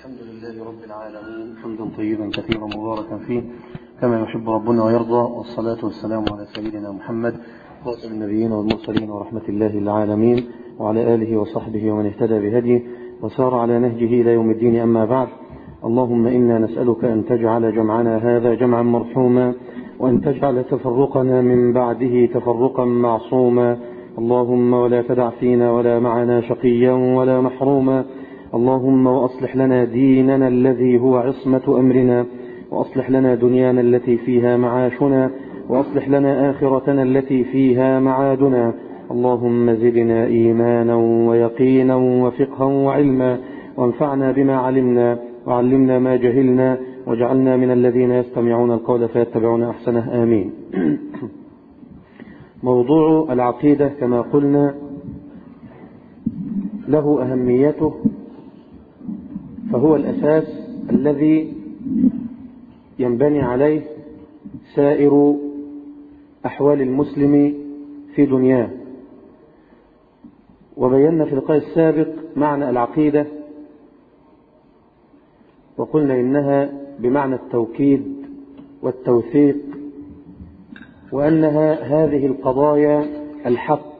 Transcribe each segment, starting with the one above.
الحمد لله رب العالمين حمدا طيبا كثيرا مباركا فيه كما يحب ربنا ويرضى والصلاة والسلام على سيدنا محمد خاتم النبيين والمرسلين ورحمة الله للعالمين وعلى آله وصحبه ومن اهتدى بهديه وسار على نهجه إلى يوم الدين أما بعد اللهم إنا نسألك أن تجعل جمعنا هذا جمعا مرحوما وأن تجعل تفرقنا من بعده تفرقا معصوما اللهم ولا تدع فينا ولا معنا شقيا ولا محروما اللهم وأصلح لنا ديننا الذي هو عصمة أمرنا وأصلح لنا دنيانا التي فيها معاشنا وأصلح لنا آخرتنا التي فيها معادنا اللهم زدنا إيمانا ويقينا وفقها وعلما وانفعنا بما علمنا وعلمنا ما جهلنا واجعلنا من الذين يستمعون القول فيتبعون أحسنه آمين موضوع العقيدة كما قلنا له أهميته فهو الأساس الذي ينبني عليه سائر أحوال المسلم في دنياه وبينا في اللقاء السابق معنى العقيدة وقلنا إنها بمعنى التوكيد والتوثيق وأنها هذه القضايا الحق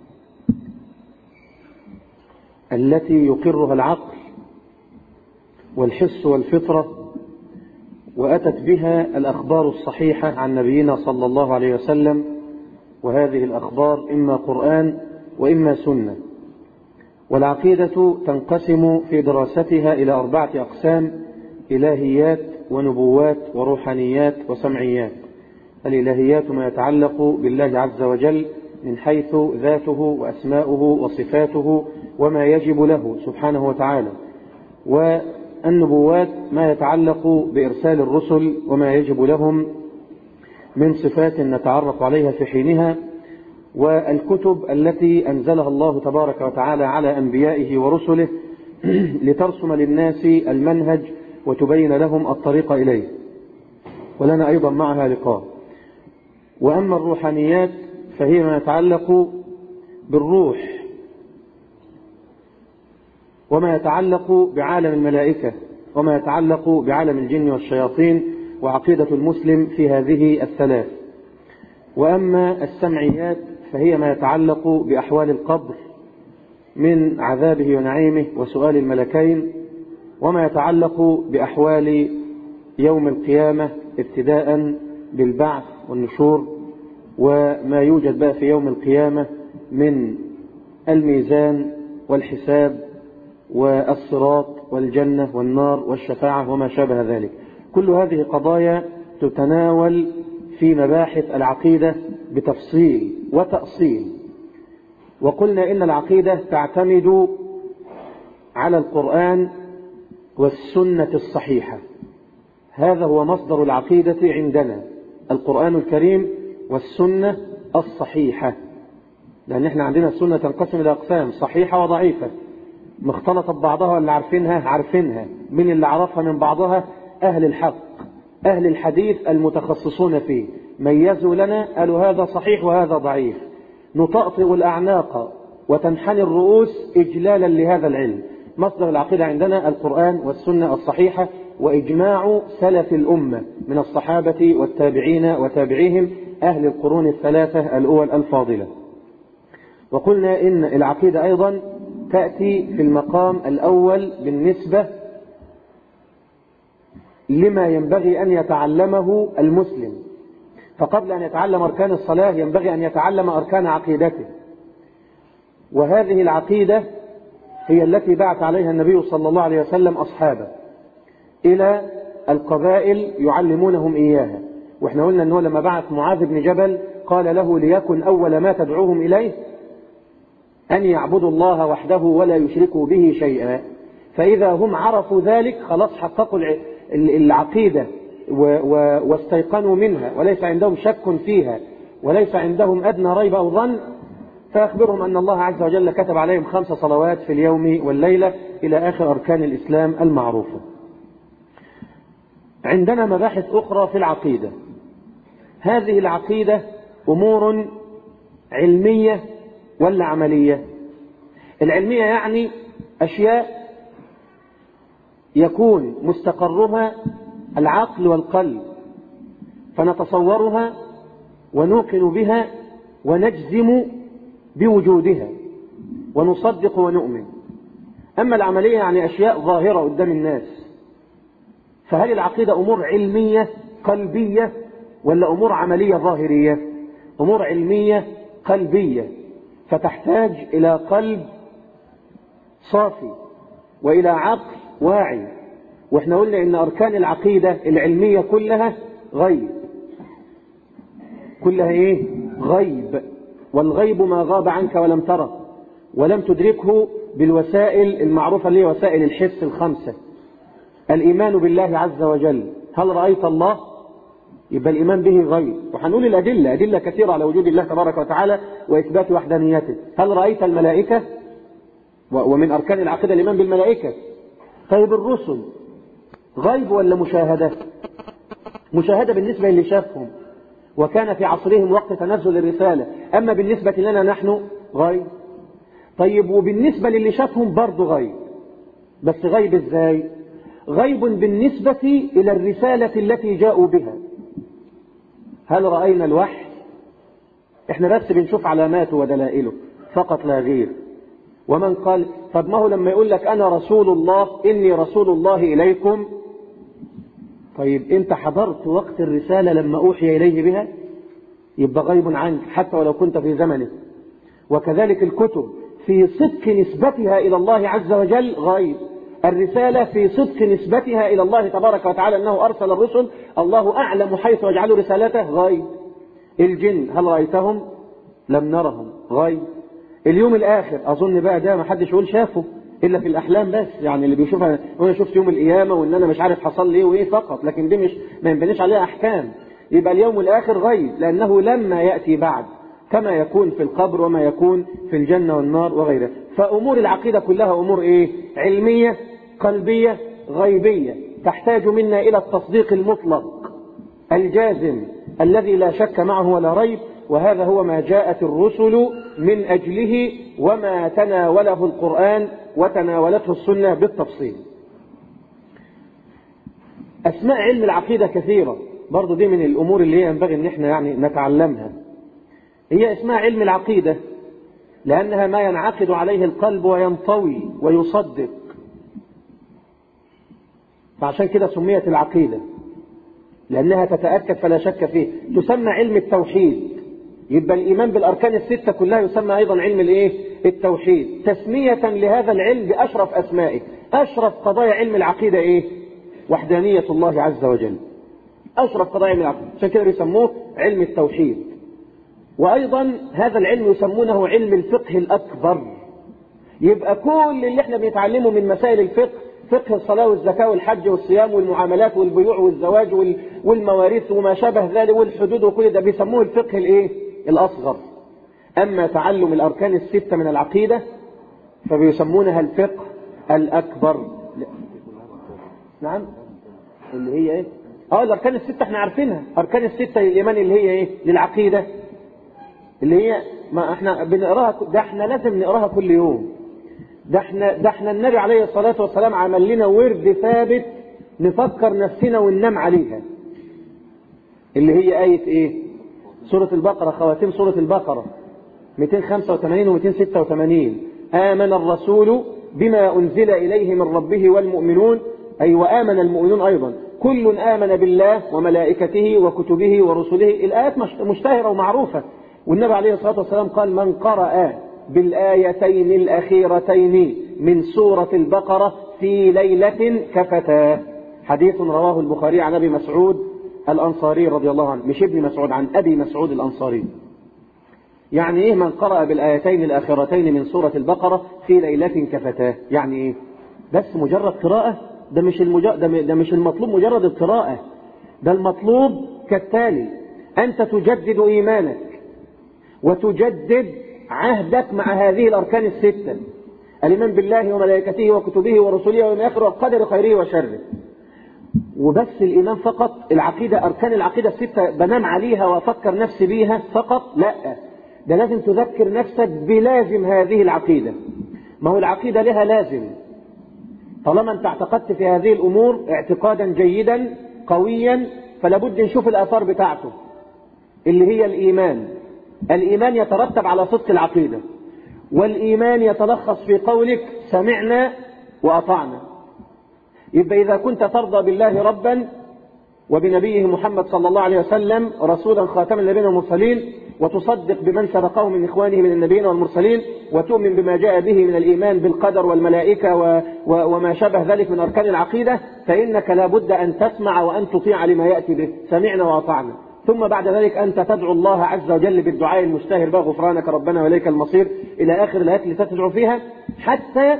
التي يقرها العقل والحس والفطرة وأتت بها الأخبار الصحيحة عن نبينا صلى الله عليه وسلم وهذه الأخبار إما قرآن وإما سنة والعقيدة تنقسم في دراستها إلى أربعة أقسام إلهيات ونبوات وروحانيات وسمعيات الإلهيات ما يتعلق بالله عز وجل من حيث ذاته وأسماؤه وصفاته وما يجب له سبحانه وتعالى والنبوات ما يتعلق بإرسال الرسل وما يجب لهم من صفات نتعرف عليها في حينها والكتب التي أنزلها الله تبارك وتعالى على أنبيائه ورسله لترسم للناس المنهج وتبين لهم الطريق إليه ولنا أيضا معها لقاء وأما الروحانيات فهي ما يتعلق بالروح وما يتعلق بعالم الملائكة وما يتعلق بعالم الجن والشياطين وعقيدة المسلم في هذه الثلاث وأما السمعيات فهي ما يتعلق بأحوال القبر من عذابه ونعيمه وسؤال الملكين وما يتعلق بأحوال يوم القيامة ابتداء بالبعث والنشور وما يوجد بقى في يوم القيامة من الميزان والحساب والصراط والجنة والنار والشفاعة وما شابه ذلك كل هذه قضايا تتناول في مباحث العقيدة بتفصيل وتأصيل وقلنا إن العقيدة تعتمد على القرآن والسنة الصحيحة هذا هو مصدر العقيدة عندنا القرآن الكريم والسنة الصحيحة لأن احنا عندنا السنة تنقسم إلى أقسام صحيحة وضعيفة مختلطة ببعضها اللي عارفينها عارفينها من اللي عرفها من بعضها أهل الحق أهل الحديث المتخصصون فيه ميزوا لنا قالوا هذا صحيح وهذا ضعيف نطأطئ الأعناق وتنحني الرؤوس إجلالا لهذا العلم مصدر العقيدة عندنا القرآن والسنة الصحيحة وإجماع سلف الأمة من الصحابة والتابعين وتابعيهم أهل القرون الثلاثة الأول الفاضلة وقلنا إن العقيدة أيضا تأتي في المقام الأول بالنسبة لما ينبغي أن يتعلمه المسلم فقبل أن يتعلم أركان الصلاة ينبغي أن يتعلم أركان عقيدته وهذه العقيدة هي التي بعث عليها النبي صلى الله عليه وسلم أصحابه إلى القبائل يعلمونهم إياها وإحنا قلنا أنه لما بعث معاذ بن جبل قال له ليكن أول ما تدعوهم إليه أن يعبدوا الله وحده ولا يشركوا به شيئا فإذا هم عرفوا ذلك خلاص حققوا العقيدة واستيقنوا منها وليس عندهم شك فيها وليس عندهم أدنى ريب أو ظن فأخبرهم أن الله عز وجل كتب عليهم خمس صلوات في اليوم والليلة إلى آخر أركان الإسلام المعروفة عندنا مباحث أخرى في العقيدة هذه العقيدة أمور علمية ولا عملية العلمية يعني أشياء يكون مستقرها العقل والقلب فنتصورها ونوقن بها ونجزم بوجودها ونصدق ونؤمن أما العملية يعني أشياء ظاهرة قدام الناس فهل العقيدة أمور علمية قلبية ولا أمور عملية ظاهرية أمور علمية قلبية فتحتاج إلى قلب صافي وإلى عقل واعي واحنا قلنا ان اركان العقيدة العلمية كلها غيب كلها ايه غيب والغيب ما غاب عنك ولم تره ولم تدركه بالوسائل المعروفة اللي هي وسائل الحس الخمسة الإيمان بالله عز وجل هل رأيت الله يبقى الإيمان به غيب وهنقول الأدلة أدلة كثيرة على وجود الله تبارك وتعالى وإثبات وحدانيته هل رأيت الملائكة ومن أركان العقيدة الإيمان بالملائكة طيب الرسل غيب ولا مشاهدة مشاهدة بالنسبة للي شافهم وكان في عصرهم وقت تنزل الرسالة أما بالنسبة لنا نحن غيب طيب وبالنسبة للي شافهم برضه غيب بس غيب ازاي غيب بالنسبة إلى الرسالة التي جاءوا بها هل رأينا الوحي احنا بس بنشوف علاماته ودلائله فقط لا غير ومن قال طب ما هو لما يقول لك أنا رسول الله إني رسول الله إليكم طيب أنت حضرت وقت الرسالة لما أوحي إليه بها يبقى غيب عنك حتى ولو كنت في زمنه وكذلك الكتب في صدق نسبتها إلى الله عز وجل غيب الرسالة في صدق نسبتها إلى الله تبارك وتعالى أنه أرسل الرسل الله أعلم حيث يجعل رسالته غيب الجن هل رأيتهم لم نرهم غيب اليوم الآخر أظن بقى ده ما حدش يقول شافه إلا في الأحلام بس يعني اللي بيشوفها وأنا شفت يوم القيامة وإن أنا مش عارف حصل لي إيه وإيه فقط لكن دي مش ما ينبنيش عليها أحكام يبقى اليوم الآخر غيب لأنه لما يأتي بعد كما يكون في القبر وما يكون في الجنة والنار وغيرها فأمور العقيدة كلها أمور إيه علمية قلبية غيبية تحتاج منا إلى التصديق المطلق الجازم الذي لا شك معه ولا ريب وهذا هو ما جاءت الرسل من أجله وما تناوله القرآن وتناولته السنة بالتفصيل أسماء علم العقيدة كثيرة برضو دي من الأمور اللي ينبغي أن احنا يعني نتعلمها هي اسمها علم العقيدة لأنها ما ينعقد عليه القلب وينطوي ويصدق فعشان كده سميت العقيدة لأنها تتأكد فلا شك فيه تسمى علم التوحيد يبقى الإيمان بالأركان الستة كلها يسمى أيضا علم الإيه؟ التوحيد تسمية لهذا العلم بأشرف أسمائه أشرف قضايا علم العقيدة إيه؟ وحدانية الله عز وجل أشرف قضايا علم العقيدة عشان كده يسموه علم التوحيد وأيضا هذا العلم يسمونه علم الفقه الأكبر يبقى كل اللي احنا بنتعلمه من مسائل الفقه فقه الصلاة والزكاة والحج والصيام والمعاملات والبيوع والزواج والمواريث وما شابه ذلك والحدود وكل ده بيسموه الفقه الايه الأصغر أما تعلم الأركان الستة من العقيدة فبيسمونها الفقه الأكبر نعم اللي هي ايه اه الأركان الستة احنا عارفينها أركان الستة للإيمان اللي هي ايه للعقيدة اللي هي ما احنا بنقراها ده احنا لازم نقراها كل يوم ده احنا ده احنا النبي عليه الصلاة والسلام عمل لنا ورد ثابت نفكر نفسنا وننام عليها اللي هي آية ايه سورة البقرة خواتيم سورة البقرة 285 و 286 آمن الرسول بما أنزل إليه من ربه والمؤمنون أي وآمن المؤمنون أيضا كل آمن بالله وملائكته وكتبه ورسله الآيات مشتهرة ومعروفة والنبي عليه الصلاة والسلام قال من قرأ بالآيتين الأخيرتين من سورة البقرة في ليلة كفتا حديث رواه البخاري عن أبي مسعود الأنصاري رضي الله عنه مش ابن مسعود عن أبي مسعود الأنصاري يعني إيه من قرأ بالآيتين الأخيرتين من سورة البقرة في ليلة كفتاه يعني إيه بس مجرد قراءة ده مش, المج... ده مش المطلوب مجرد القراءة ده المطلوب كالتالي أنت تجدد إيمانك وتجدد عهدك مع هذه الأركان الستة الإيمان بالله وملائكته وكتبه ورسله ويوم الآخر والقدر خيره وشره وبس الإيمان فقط العقيدة أركان العقيدة الستة بنام عليها وأفكر نفسي بيها فقط لا ده لازم تذكر نفسك بلازم هذه العقيدة ما هو العقيدة لها لازم طالما انت اعتقدت في هذه الامور اعتقادا جيدا قويا فلا بد نشوف الاثار بتاعته اللي هي الايمان الايمان يترتب على صدق العقيده والايمان يتلخص في قولك سمعنا واطعنا يبقى اذا كنت ترضى بالله ربا وبنبيه محمد صلى الله عليه وسلم رسولا خاتما النبيين والمرسلين وتصدق بمن سبقه من إخوانه من النبيين والمرسلين وتؤمن بما جاء به من الإيمان بالقدر والملائكة و... و... وما شابه ذلك من أركان العقيدة فإنك لابد أن تسمع وأن تطيع لما يأتي به سمعنا وأطعنا ثم بعد ذلك أنت تدعو الله عز وجل بالدعاء المشتهر بقى غفرانك ربنا وإليك المصير إلى آخر الآيات اللي تدعو فيها حتى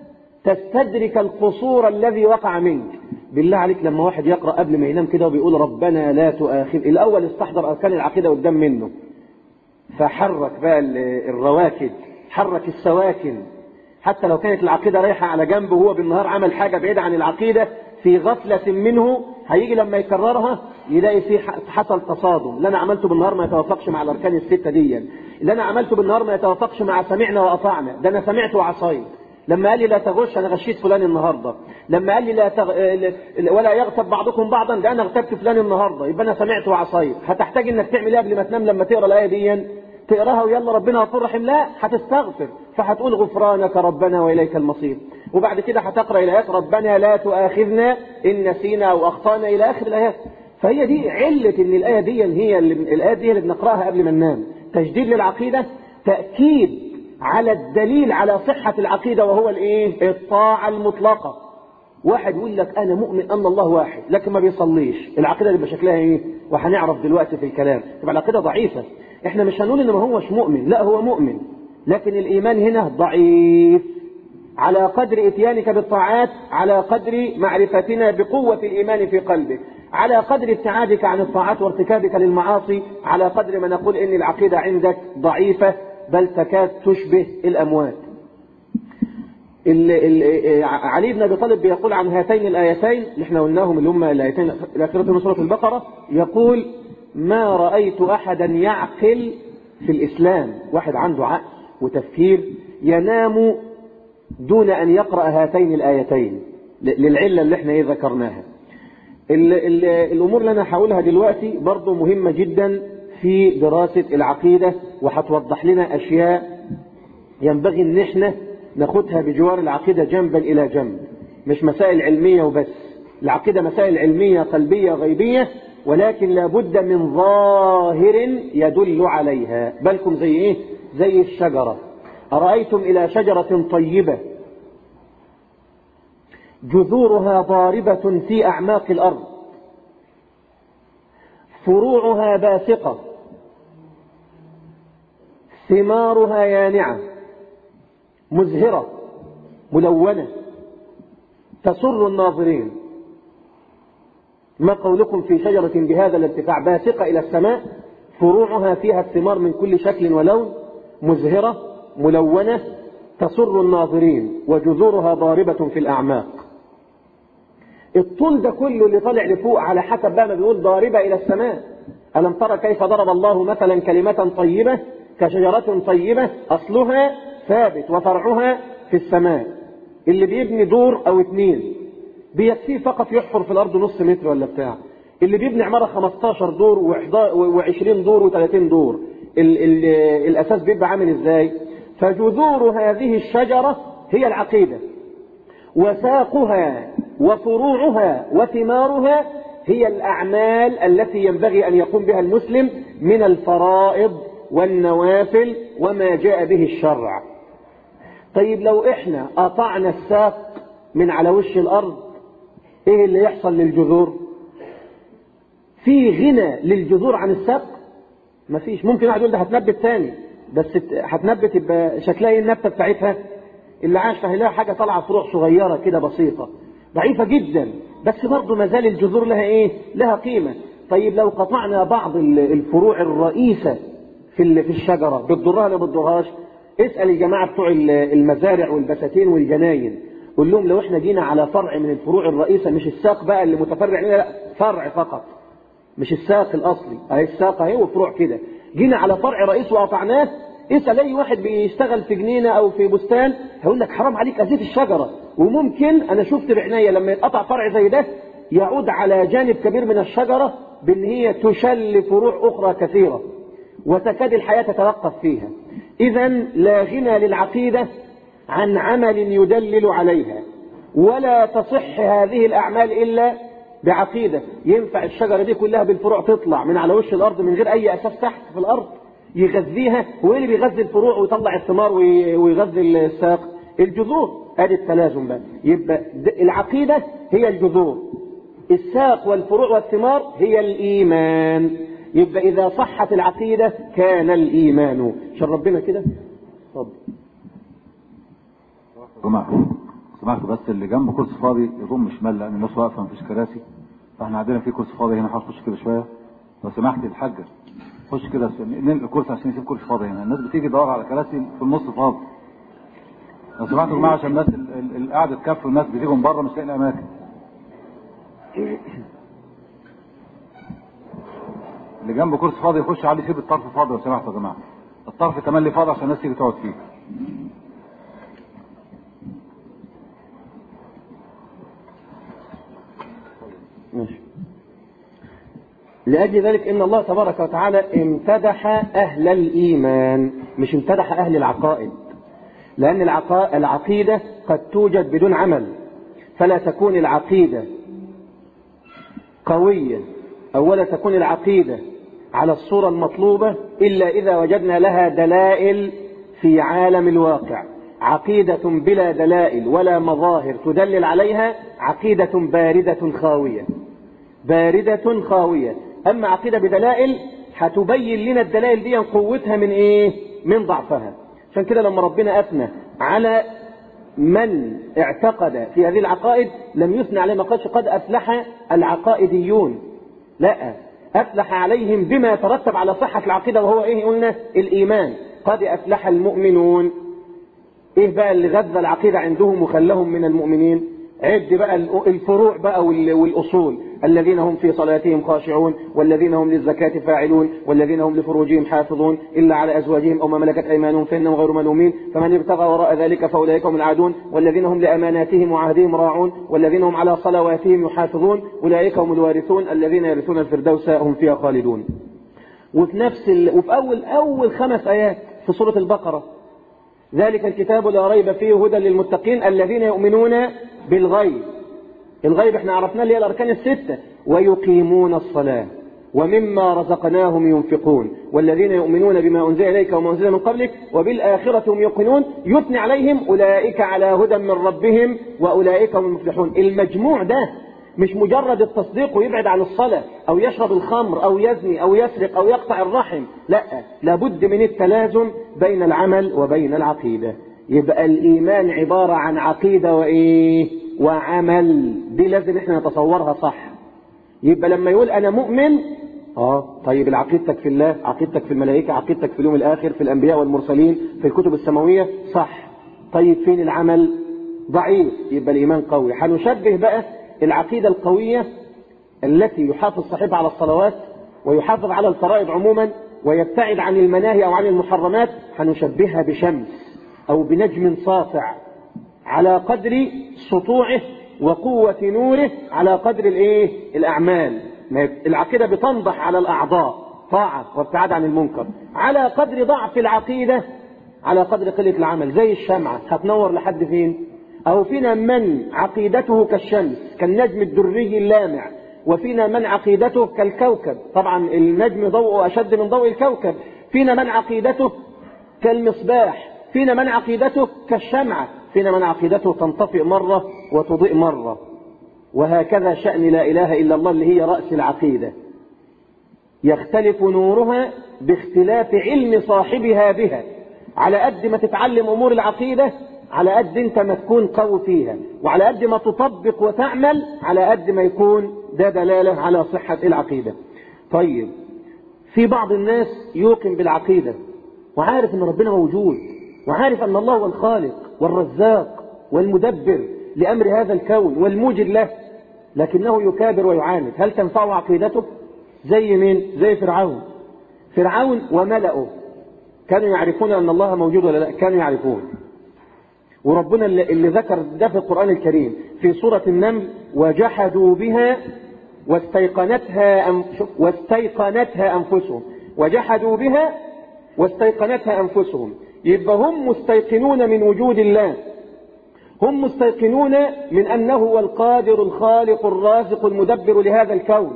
تستدرك القصور الذي وقع منك بالله عليك لما واحد يقرأ قبل ما ينام كده وبيقول ربنا لا تؤاخذ الأول استحضر أركان العقيدة قدام منه فحرك بقى الرواكد حرك السواكن حتى لو كانت العقيدة رايحة على جنب وهو بالنهار عمل حاجة بعيدة عن العقيدة في غفلة منه هيجي لما يكررها يلاقي في حصل تصادم اللي انا عملته بالنهار ما يتوافقش مع الاركان الستة دي اللي انا عملته بالنهار ما يتوافقش مع سمعنا واطعنا ده انا سمعت وعصيت لما قال لي لا تغش انا غشيت فلان النهارده لما قال لي لا تغ... ولا يغتب بعضكم بعضا ده انا اغتبت فلان النهارده يبقى انا سمعت وعصيت هتحتاج انك تعمل ايه قبل ما تنام لما تقرا الايه دي تقراها ويلا ربنا غفور رحيم لا هتستغفر فهتقول غفرانك ربنا واليك المصير وبعد كده هتقرا الى ايات ربنا لا تؤاخذنا ان نسينا او اخطانا الى اخر الايات فهي دي عله ان الايه دي هي اللي الايات دي اللي بنقراها قبل ما ننام تجديد للعقيده تاكيد على الدليل على صحه العقيده وهو الايه الطاعه المطلقه واحد يقول لك انا مؤمن ان الله واحد لكن ما بيصليش العقيده دي بشكلها ايه وهنعرف دلوقتي في الكلام تبقى العقيده ضعيفه احنا مش هنقول ان ما هوش مؤمن لا هو مؤمن لكن الايمان هنا ضعيف على قدر اتيانك بالطاعات على قدر معرفتنا بقوة الايمان في قلبك على قدر ابتعادك عن الطاعات وارتكابك للمعاصي على قدر ما نقول ان العقيدة عندك ضعيفة بل تكاد تشبه الاموات ال ال علي بن ابي طالب بيقول عن هاتين الايتين اللي احنا قلناهم اللي هم الايتين الاخيرتين من سوره البقره يقول ما رايت احدا يعقل في الاسلام واحد عنده عقل وتفكير ينام دون ان يقرا هاتين الايتين للعله اللي احنا ايه ذكرناها ال ال الامور اللي انا هقولها دلوقتي برضو مهمه جدا في دراسه العقيده وهتوضح لنا اشياء ينبغي ان احنا ناخدها بجوار العقيدة جنبا إلى جنب مش مسائل علمية وبس العقيدة مسائل علمية قلبية غيبية ولكن لابد من ظاهر يدل عليها بالكم زي ايه زي الشجرة أرأيتم إلى شجرة طيبة جذورها ضاربة في أعماق الأرض فروعها باسقة ثمارها يانعه مزهرة ملونة تسر الناظرين ما قولكم في شجرة بهذا الارتفاع باسقة إلى السماء فروعها فيها الثمار من كل شكل ولون مزهرة ملونة تسر الناظرين وجذورها ضاربة في الأعماق الطول ده كله اللي طالع لفوق على حسب بقى ما بيقول ضاربة إلى السماء ألم ترى كيف ضرب الله مثلا كلمة طيبة كشجرة طيبة أصلها ثابت وفرعها في السماء اللي بيبني دور او اتنين بيكفيه فقط يحفر في الارض نص متر ولا بتاع اللي بيبني عمارة 15 دور و20 دور و30 دور ال ال الاساس بيبقى عامل ازاي فجذور هذه الشجرة هي العقيدة وساقها وفروعها وثمارها هي الاعمال التي ينبغي ان يقوم بها المسلم من الفرائض والنوافل وما جاء به الشرع طيب لو احنا قطعنا الساق من على وش الارض ايه اللي يحصل للجذور في غنى للجذور عن الساق مفيش ممكن واحد يقول ده هتنبت تاني بس هتنبت يبقى شكلها ايه النبته بتاعتها اللي عاش هيلاقي حاجه طالعه فروع صغيره كده بسيطه ضعيفه جدا بس برضه ما زال الجذور لها ايه لها قيمه طيب لو قطعنا بعض الفروع الرئيسه في في الشجره بتضرها ولا ما بتضرهاش اسال الجماعه بتوع المزارع والبساتين والجناين قول لهم لو احنا جينا على فرع من الفروع الرئيسه مش الساق بقى اللي متفرع منها لا فرع فقط مش الساق الاصلي اهي الساق اهي وفروع كده جينا على فرع رئيس وقطعناه اسال اي واحد بيشتغل في جنينه او في بستان هيقول لك حرام عليك اذيت الشجره وممكن أنا شفت بعناية لما يتقطع فرع زي ده يعود على جانب كبير من الشجرة بأن هي تشل فروع أخرى كثيرة وتكاد الحياة تتوقف فيها إذا لا غنى للعقيدة عن عمل يدلل عليها ولا تصح هذه الأعمال إلا بعقيدة ينفع الشجرة دي كلها بالفروع تطلع من على وش الأرض من غير أي أساس تحت في الأرض يغذيها هو اللي بيغذي الفروع ويطلع الثمار ويغذي الساق الجذور ادي التلازم بقى يبقى العقيدة هي الجذور الساق والفروع والثمار هي الإيمان يبقى إذا صحت العقيدة كان الإيمان عشان ربنا كده اتفضل سمعت سمعت بس اللي جنبه كرسي فاضي يضم شمال لان الناس واقفه مفيش كراسي فاحنا عندنا في كرسي فاضي هنا هخش كده شويه لو سمحت الحاجه خش كده ننقل الكرسي عشان يسيب كرسي فاضي هنا الناس بتيجي تدور على كراسي في النص فاضي لو سمحتوا يا جماعه عشان الناس القعده تكفي والناس بتيجي من بره مش لاقيين اماكن اللي جنبه كرسي فاضي يخش عليه يسيب الطرف فاضي لو سمحتوا يا جماعه الطرف كمان اللي فاضي عشان الناس تيجي تقعد فيه ماشي لأجل ذلك إن الله تبارك وتعالى امتدح أهل الإيمان مش امتدح أهل العقائد لأن العقا... العقيدة قد توجد بدون عمل فلا تكون العقيدة قوية أو ولا تكون العقيدة على الصورة المطلوبة إلا إذا وجدنا لها دلائل في عالم الواقع عقيدة بلا دلائل ولا مظاهر تدلل عليها عقيدة باردة خاوية باردة خاوية أما عقيدة بدلائل هتبين لنا الدلائل دي قوتها من إيه من ضعفها عشان كده لما ربنا أثنى على من اعتقد في هذه العقائد لم يثنى عليه ما قالش قد أفلح العقائديون لا أفلح عليهم بما يترتب على صحة العقيدة وهو إيه قلنا الإيمان قد أفلح المؤمنون إيه بقى اللي غذى العقيدة عندهم وخلاهم من المؤمنين عد بقى الفروع بقى والأصول الذين هم في صلاتهم خاشعون والذين هم للزكاة فاعلون والذين هم لفروجهم حافظون إلا على أزواجهم أو ما ملكت أيمانهم فإنهم غير ملومين فمن ابتغى وراء ذلك فأولئك هم العادون والذين هم لأماناتهم وعهدهم راعون والذين هم على صلواتهم يحافظون أولئك هم الوارثون الذين يرثون الفردوس هم فيها خالدون وفي نفس ال... وفي أول أول خمس آيات في سورة البقرة ذلك الكتاب لا ريب فيه هدى للمتقين الذين يؤمنون بالغيب الغيب احنا عرفناه اللي هي الاركان الستة ويقيمون الصلاة ومما رزقناهم ينفقون والذين يؤمنون بما انزل اليك وما انزل من قبلك وبالاخرة هم يوقنون يثني عليهم اولئك على هدى من ربهم واولئك هم المفلحون المجموع ده مش مجرد التصديق ويبعد عن الصلاة او يشرب الخمر او يزني او يسرق او يقطع الرحم لا لابد من التلازم بين العمل وبين العقيدة يبقى الايمان عبارة عن عقيدة وايه وعمل دي لازم احنا نتصورها صح يبقى لما يقول انا مؤمن اه طيب عقيدتك في الله عقيدتك في الملائكة عقيدتك في اليوم الاخر في الانبياء والمرسلين في الكتب السماوية صح طيب فين العمل ضعيف يبقى الايمان قوي هنشبه بقى العقيدة القوية التي يحافظ صاحبها على الصلوات ويحافظ على الفرائض عموما ويبتعد عن المناهي او عن المحرمات هنشبهها بشمس او بنجم ساطع على قدر سطوعه وقوة نوره على قدر الايه الاعمال العقيدة بتنضح على الاعضاء طاعة وابتعاد عن المنكر على قدر ضعف العقيدة على قدر قلة العمل زي الشمعة هتنور لحد فين او فينا من عقيدته كالشمس كالنجم الدري اللامع وفينا من عقيدته كالكوكب طبعا النجم ضوءه اشد من ضوء الكوكب فينا من عقيدته كالمصباح فينا من عقيدته كالشمعة فينا من عقيدته تنطفئ مرة وتضيء مرة وهكذا شأن لا إله إلا الله اللي هي رأس العقيدة يختلف نورها باختلاف علم صاحبها بها على قد ما تتعلم أمور العقيدة على قد انت ما تكون قوي فيها وعلى قد ما تطبق وتعمل على قد ما يكون ده دلالة على صحة العقيدة طيب في بعض الناس يوقن بالعقيدة وعارف ان ربنا موجود وعارف ان الله هو الخالق والرزاق والمدبر لأمر هذا الكون والموجد له لكنه يكابر ويعاند هل تنفعه عقيدته زي مين زي فرعون فرعون وملأه كانوا يعرفون أن الله موجود ولا لا كانوا يعرفون وربنا اللي, اللي ذكر ده في القرآن الكريم في سورة النمل وجحدوا بها واستيقنتها أم واستيقنتها أنفسهم وجحدوا بها واستيقنتها أنفسهم يبقى هم مستيقنون من وجود الله هم مستيقنون من أنه هو القادر الخالق الرازق المدبر لهذا الكون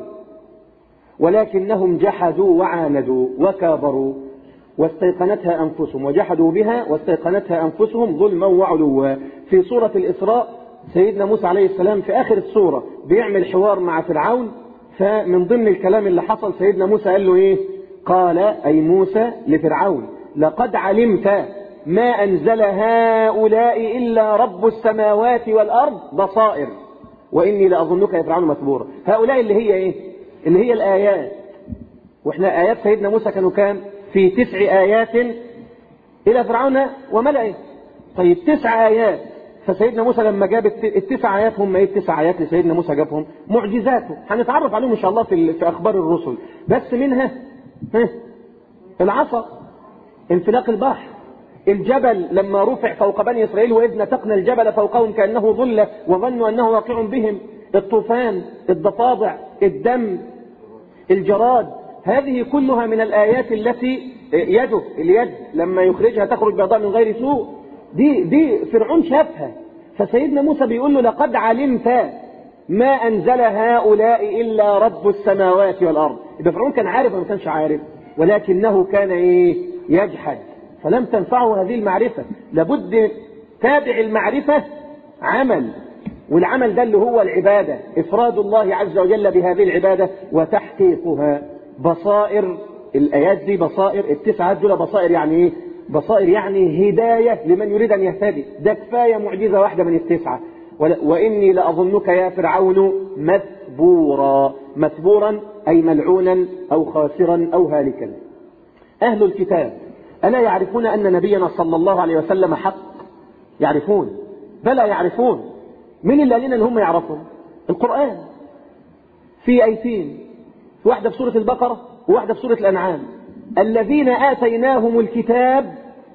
ولكنهم جحدوا وعاندوا وكابروا واستيقنتها أنفسهم وجحدوا بها واستيقنتها أنفسهم ظلما وعلوا في سورة الإسراء سيدنا موسى عليه السلام في آخر السورة بيعمل حوار مع فرعون فمن ضمن الكلام اللي حصل سيدنا موسى قال له إيه قال أي موسى لفرعون لقد علمت ما أنزل هؤلاء إلا رب السماوات والأرض بصائر وإني لأظنك يا فرعون مثبورا هؤلاء اللي هي إيه اللي هي الآيات وإحنا آيات سيدنا موسى كانوا كام في تسع آيات إلى فرعون وملئه طيب تسع آيات فسيدنا موسى لما جاب التسع آيات هم إيه التسع آيات اللي سيدنا موسى جابهم معجزاته هنتعرف عليهم إن شاء الله في, في أخبار الرسل بس منها ها العصا انفلاق البحر الجبل لما رفع فوق بني إسرائيل وإذ نتقنا الجبل فوقهم كأنه ظلة وظنوا أنه واقع بهم الطوفان الضفادع الدم الجراد هذه كلها من الآيات التي يده اليد لما يخرجها تخرج بيضاء من غير سوء دي دي فرعون شافها فسيدنا موسى بيقول له لقد علمت ما أنزل هؤلاء إلا رب السماوات والأرض يبقى فرعون كان عارف ولا ما كانش عارف ولكنه كان إيه يجحد فلم تنفعه هذه المعرفة لابد تابع المعرفة عمل والعمل ده اللي هو العبادة إفراد الله عز وجل بهذه العبادة وتحقيقها بصائر الآيات دي بصائر التسعة دول بصائر يعني إيه بصائر يعني هداية لمن يريد أن يهتدي ده كفاية معجزة واحدة من التسعة وإني لأظنك يا فرعون مثبورا مثبورا أي ملعونا أو خاسرا أو هالكا أهل الكتاب ألا يعرفون أن نبينا صلى الله عليه وسلم حق يعرفون بلى يعرفون من اللي قال لنا ان هم يعرفوا القرآن في ايتين واحدة في سورة البقرة وواحدة في سورة الأنعام الذين آتيناهم الكتاب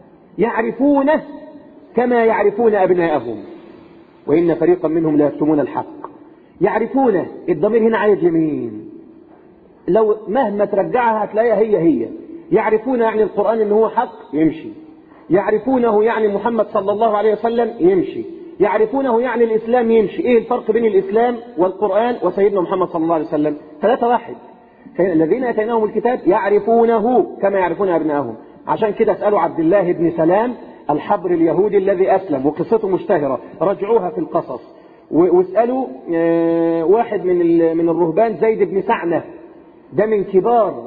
يعرفونه كما يعرفون أبناءهم وإن فريقا منهم لا يكتمون الحق يعرفونه الضمير هنا عايد يمين لو مهما ترجعها هتلاقيها هي هي يعرفون يعني القرآن ان هو حق يمشي يعرفونه يعني محمد صلى الله عليه وسلم يمشي يعرفونه يعني الإسلام يمشي إيه الفرق بين الإسلام والقرآن وسيدنا محمد صلى الله عليه وسلم ثلاثة واحد الذين أتيناهم الكتاب يعرفونه كما يعرفون أبنائهم عشان كده اسألوا عبد الله بن سلام الحبر اليهودي الذي أسلم وقصته مشتهرة رجعوها في القصص واسألوا واحد من من الرهبان زيد بن سعنة ده من كبار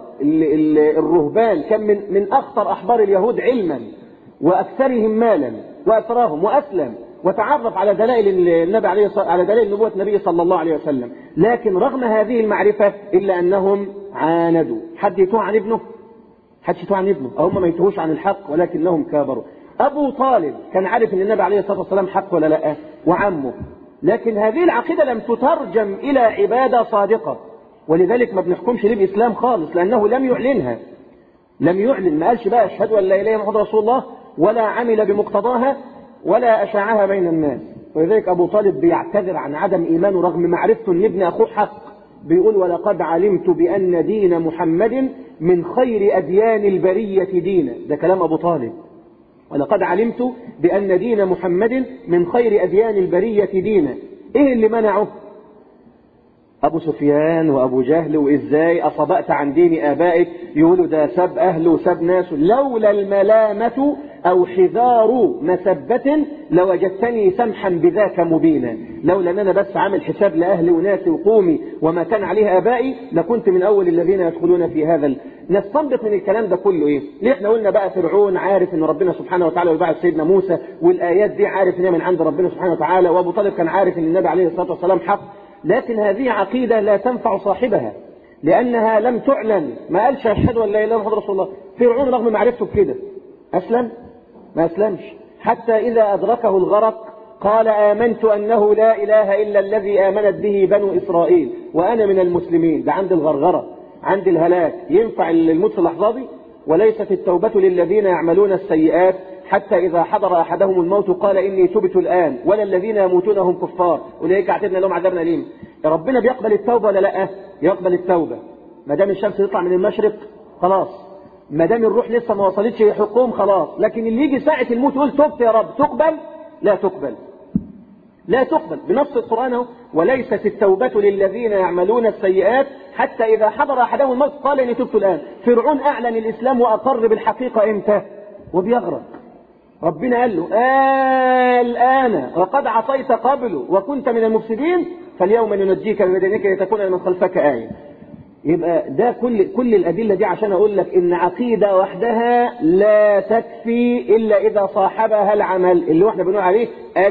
الرهبان كان من من أخطر أحبار اليهود علما وأكثرهم مالا وأسراهم وأسلم وتعرف على دلائل النبي عليه على دلائل نبوة النبي صلى الله عليه وسلم لكن رغم هذه المعرفة إلا أنهم عاندوا حد يتوه عن ابنه حد يتوه عن ابنه أو هم ما يتوهوش عن الحق ولكنهم كابروا أبو طالب كان عارف أن النبي عليه الصلاة والسلام حق ولا لا وعمه لكن هذه العقيدة لم تترجم إلى عبادة صادقة ولذلك ما بنحكمش ليه بإسلام خالص لأنه لم يعلنها لم يعلن ما قالش بقى أشهد أن لا إله إلا محمد رسول الله ولا عمل بمقتضاها ولا أشاعها بين الناس ولذلك أبو طالب بيعتذر عن عدم إيمانه رغم معرفته أن ابن أخوه حق بيقول ولقد علمت بأن دين محمد من خير أديان البرية دينا ده كلام أبو طالب ولقد علمت بأن دين محمد من خير أديان البرية دينا إيه اللي منعه أبو سفيان وأبو جهل وإزاي أصبأت عن دين آبائك يقولوا ده سب أهله وسب ناس لولا الملامة أو حذار مسبة لوجدتني سمحا بذاك مبينا لولا أن أنا بس عامل حساب لأهلي وناسي وقومي وما كان عليه آبائي لكنت من أول الذين يدخلون في هذا ال... نستنبط من الكلام ده كله إيه ليه احنا قلنا بقى فرعون عارف أن ربنا سبحانه وتعالى ويبعث سيدنا موسى والآيات دي عارف أنها من عند ربنا سبحانه وتعالى وأبو طالب كان عارف أن النبي عليه الصلاة والسلام حق لكن هذه عقيدة لا تنفع صاحبها لأنها لم تعلن ما قالش أشهد أن لا إله إلا محمد رسول الله فرعون رغم معرفته بكده أسلم ما أسلمش حتى إذا أدركه الغرق قال آمنت أنه لا إله إلا الذي آمنت به بنو إسرائيل وأنا من المسلمين ده عند الغرغرة عند الهلاك ينفع الموت في اللحظة دي وليست التوبة للذين يعملون السيئات حتى إذا حضر أحدهم الموت قال إني تبت الآن ولا الذين يموتون هم كفار أولئك اعتدنا لهم عذابا أليم ربنا بيقبل التوبة ولا لا يقبل التوبة ما دام الشمس تطلع من المشرق خلاص ما دام الروح لسه ما وصلتش حقوم خلاص لكن اللي يجي ساعة الموت يقول تبت يا رب تقبل لا تقبل لا تقبل بنص القرآن اهو وليست التوبة للذين يعملون السيئات حتى إذا حضر أحدهم الموت قال إني تبت الآن فرعون أعلن الإسلام وأقر بالحقيقة إمتى وبيغرق ربنا قال له آه الآن وقد عصيت قبل وكنت من المفسدين فاليوم ننجيك ببدنك لتكون من خلفك آية يبقى ده كل كل الأدلة دي عشان أقول لك إن عقيدة وحدها لا تكفي إلا إذا صاحبها العمل اللي احنا بنقول عليه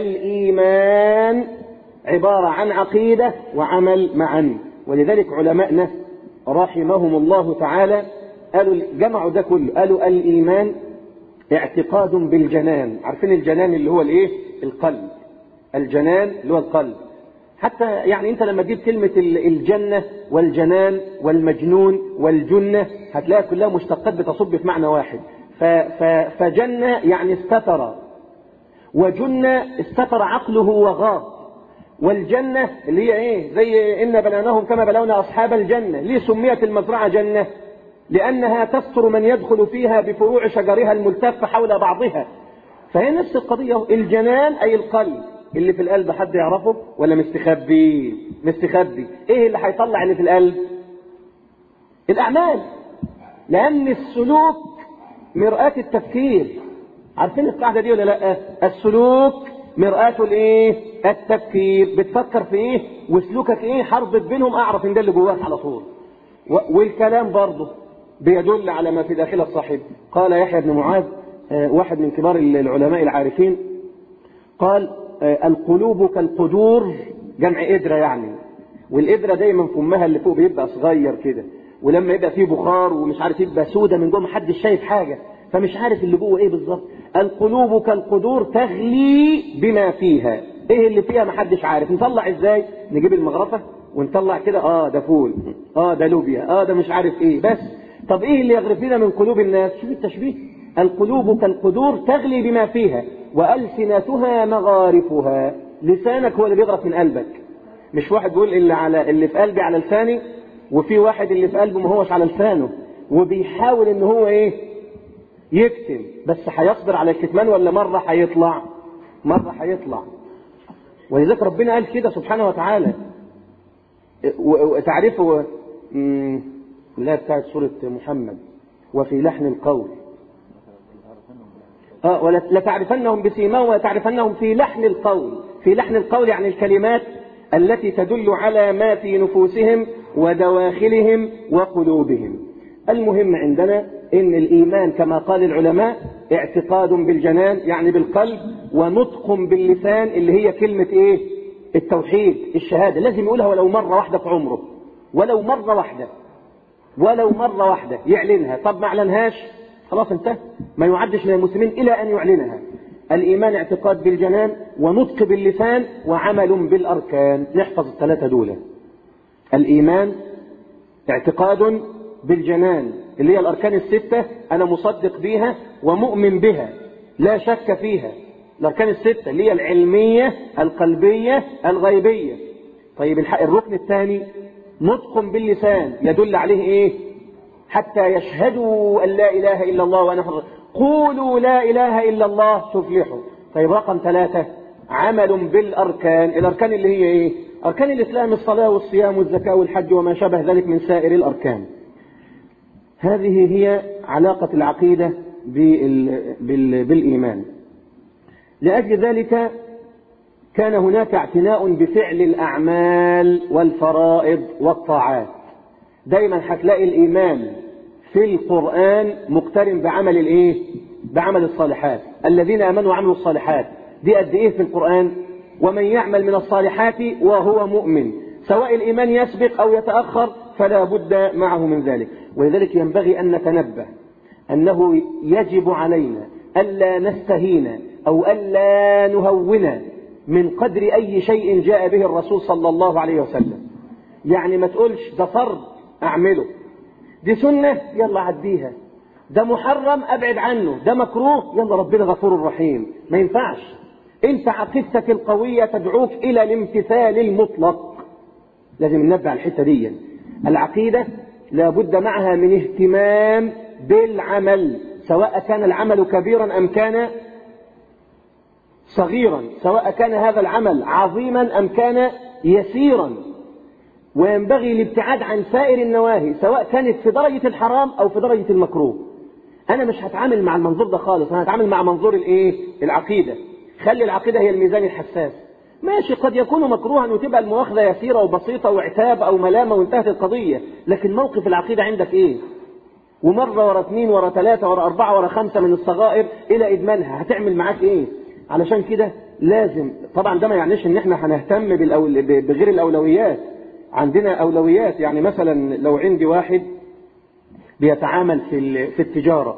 الإيمان عبارة عن عقيدة وعمل معا ولذلك علماءنا رحمهم الله تعالى قالوا جمعوا ده كله قالوا الإيمان اعتقاد بالجنان عارفين الجنان اللي هو الايه القلب الجنان اللي هو القلب حتى يعني انت لما تجيب كلمة الجنة والجنان والمجنون والجنة هتلاقي كلها مشتقات بتصب في معنى واحد ف ف فجنة يعني استتر وجنة استتر عقله وغاب والجنة اللي هي ايه زي إن بلوناهم كما بلونا أصحاب الجنة ليه سميت المزرعة جنة لأنها تستر من يدخل فيها بفروع شجرها الملتفة حول بعضها فهي نفس القضية الجنان أي القلب اللي في القلب حد يعرفه ولا مستخبي مستخبي ايه اللي هيطلع اللي في القلب الأعمال لأن السلوك مرآة التفكير عارفين القاعدة دي ولا لا السلوك مرآة الايه التفكير بتفكر في ايه وسلوكك ايه حربت بينهم اعرف ان ده اللي جواك على طول والكلام برضه بيدل على ما في داخل الصاحب قال يحيى بن معاذ واحد من كبار العلماء العارفين قال القلوب كالقدور جمع قدرة يعني والقدرة دايما فمها اللي فوق بيبقى صغير كده ولما يبقى فيه بخار ومش عارف يبقى سودة من جوه محدش شايف حاجة فمش عارف اللي جوه ايه بالظبط القلوب كالقدور تغلي بما فيها ايه اللي فيها محدش عارف نطلع ازاي نجيب المغرفة ونطلع كده اه ده فول اه ده لوبيا اه ده مش عارف ايه بس طب ايه اللي يغرفنا من قلوب الناس شوف التشبيه القلوب كالقدور تغلي بما فيها وألسنتها مغارفها لسانك هو اللي بيغرف من قلبك مش واحد بيقول اللي على اللي في قلبي على لساني وفي واحد اللي في قلبه ما هوش على لسانه وبيحاول ان هو ايه يكتم بس هيصبر على الكتمان ولا مرة هيطلع مرة هيطلع ولذلك ربنا قال كده سبحانه وتعالى وتعرفه لا بتاعت سورة محمد وفي لحن القول اه ولتعرفنهم بسيماهم ولتعرفنهم في لحن القول في لحن القول يعني الكلمات التي تدل على ما في نفوسهم ودواخلهم وقلوبهم المهم عندنا ان الايمان كما قال العلماء اعتقاد بالجنان يعني بالقلب ونطق باللسان اللي هي كلمة ايه التوحيد الشهادة لازم يقولها ولو مرة واحدة في عمره ولو مرة واحدة ولو مرة واحدة يعلنها طب ما اعلنهاش خلاص انتهى ما يعدش من المسلمين إلى أن يعلنها الإيمان اعتقاد بالجنان ونطق باللسان وعمل بالأركان نحفظ الثلاثة دول الإيمان اعتقاد بالجنان اللي هي الأركان الستة أنا مصدق بيها ومؤمن بها لا شك فيها الأركان الستة اللي هي العلمية القلبية الغيبية طيب الركن الثاني نطق باللسان يدل عليه ايه حتى يشهدوا أن لا إله إلا الله وأنا قولوا لا إله إلا الله تفلحوا طيب رقم ثلاثة عمل بالأركان الأركان اللي هي إيه أركان الإسلام الصلاة والصيام والزكاة والحج وما شابه ذلك من سائر الأركان هذه هي علاقة العقيدة بال... بال... بالإيمان لأجل ذلك كان هناك اعتناء بفعل الأعمال والفرائض والطاعات دايما هتلاقي الإيمان في القرآن مقترن بعمل الإيه؟ بعمل الصالحات الذين آمنوا وعملوا الصالحات دي قد إيه في القرآن ومن يعمل من الصالحات وهو مؤمن سواء الإيمان يسبق أو يتأخر فلا بد معه من ذلك ولذلك ينبغي أن نتنبه أنه يجب علينا ألا نستهين أو ألا نهون من قدر أي شيء جاء به الرسول صلى الله عليه وسلم يعني ما تقولش ده فرض أعمله دي سنة يلا عديها ده محرم ابعد عنه ده مكروه يلا ربنا غفور رحيم ما ينفعش انت عقيدتك القوية تدعوك الى الامتثال المطلق لازم ننبه على الحتة دي العقيدة لابد معها من اهتمام بالعمل سواء كان العمل كبيرا ام كان صغيرا سواء كان هذا العمل عظيما ام كان يسيرا وينبغي الابتعاد عن سائر النواهي سواء كانت في درجة الحرام او في درجة المكروه انا مش هتعامل مع المنظور ده خالص انا هتعامل مع منظور الايه العقيدة خلي العقيدة هي الميزان الحساس ماشي قد يكون مكروها وتبقى المؤاخذة يسيرة وبسيطة وعتاب او ملامة وانتهت القضية لكن موقف العقيدة عندك ايه ومرة ورا اثنين ورا ثلاثة ورا أربعة ورا خمسة من الصغائر إلى إدمانها هتعمل معاك إيه؟ علشان كده لازم طبعا ده ما يعنيش إن إحنا هنهتم بالأول... بغير الأولويات عندنا أولويات يعني مثلا لو عندي واحد بيتعامل في ال... في التجارة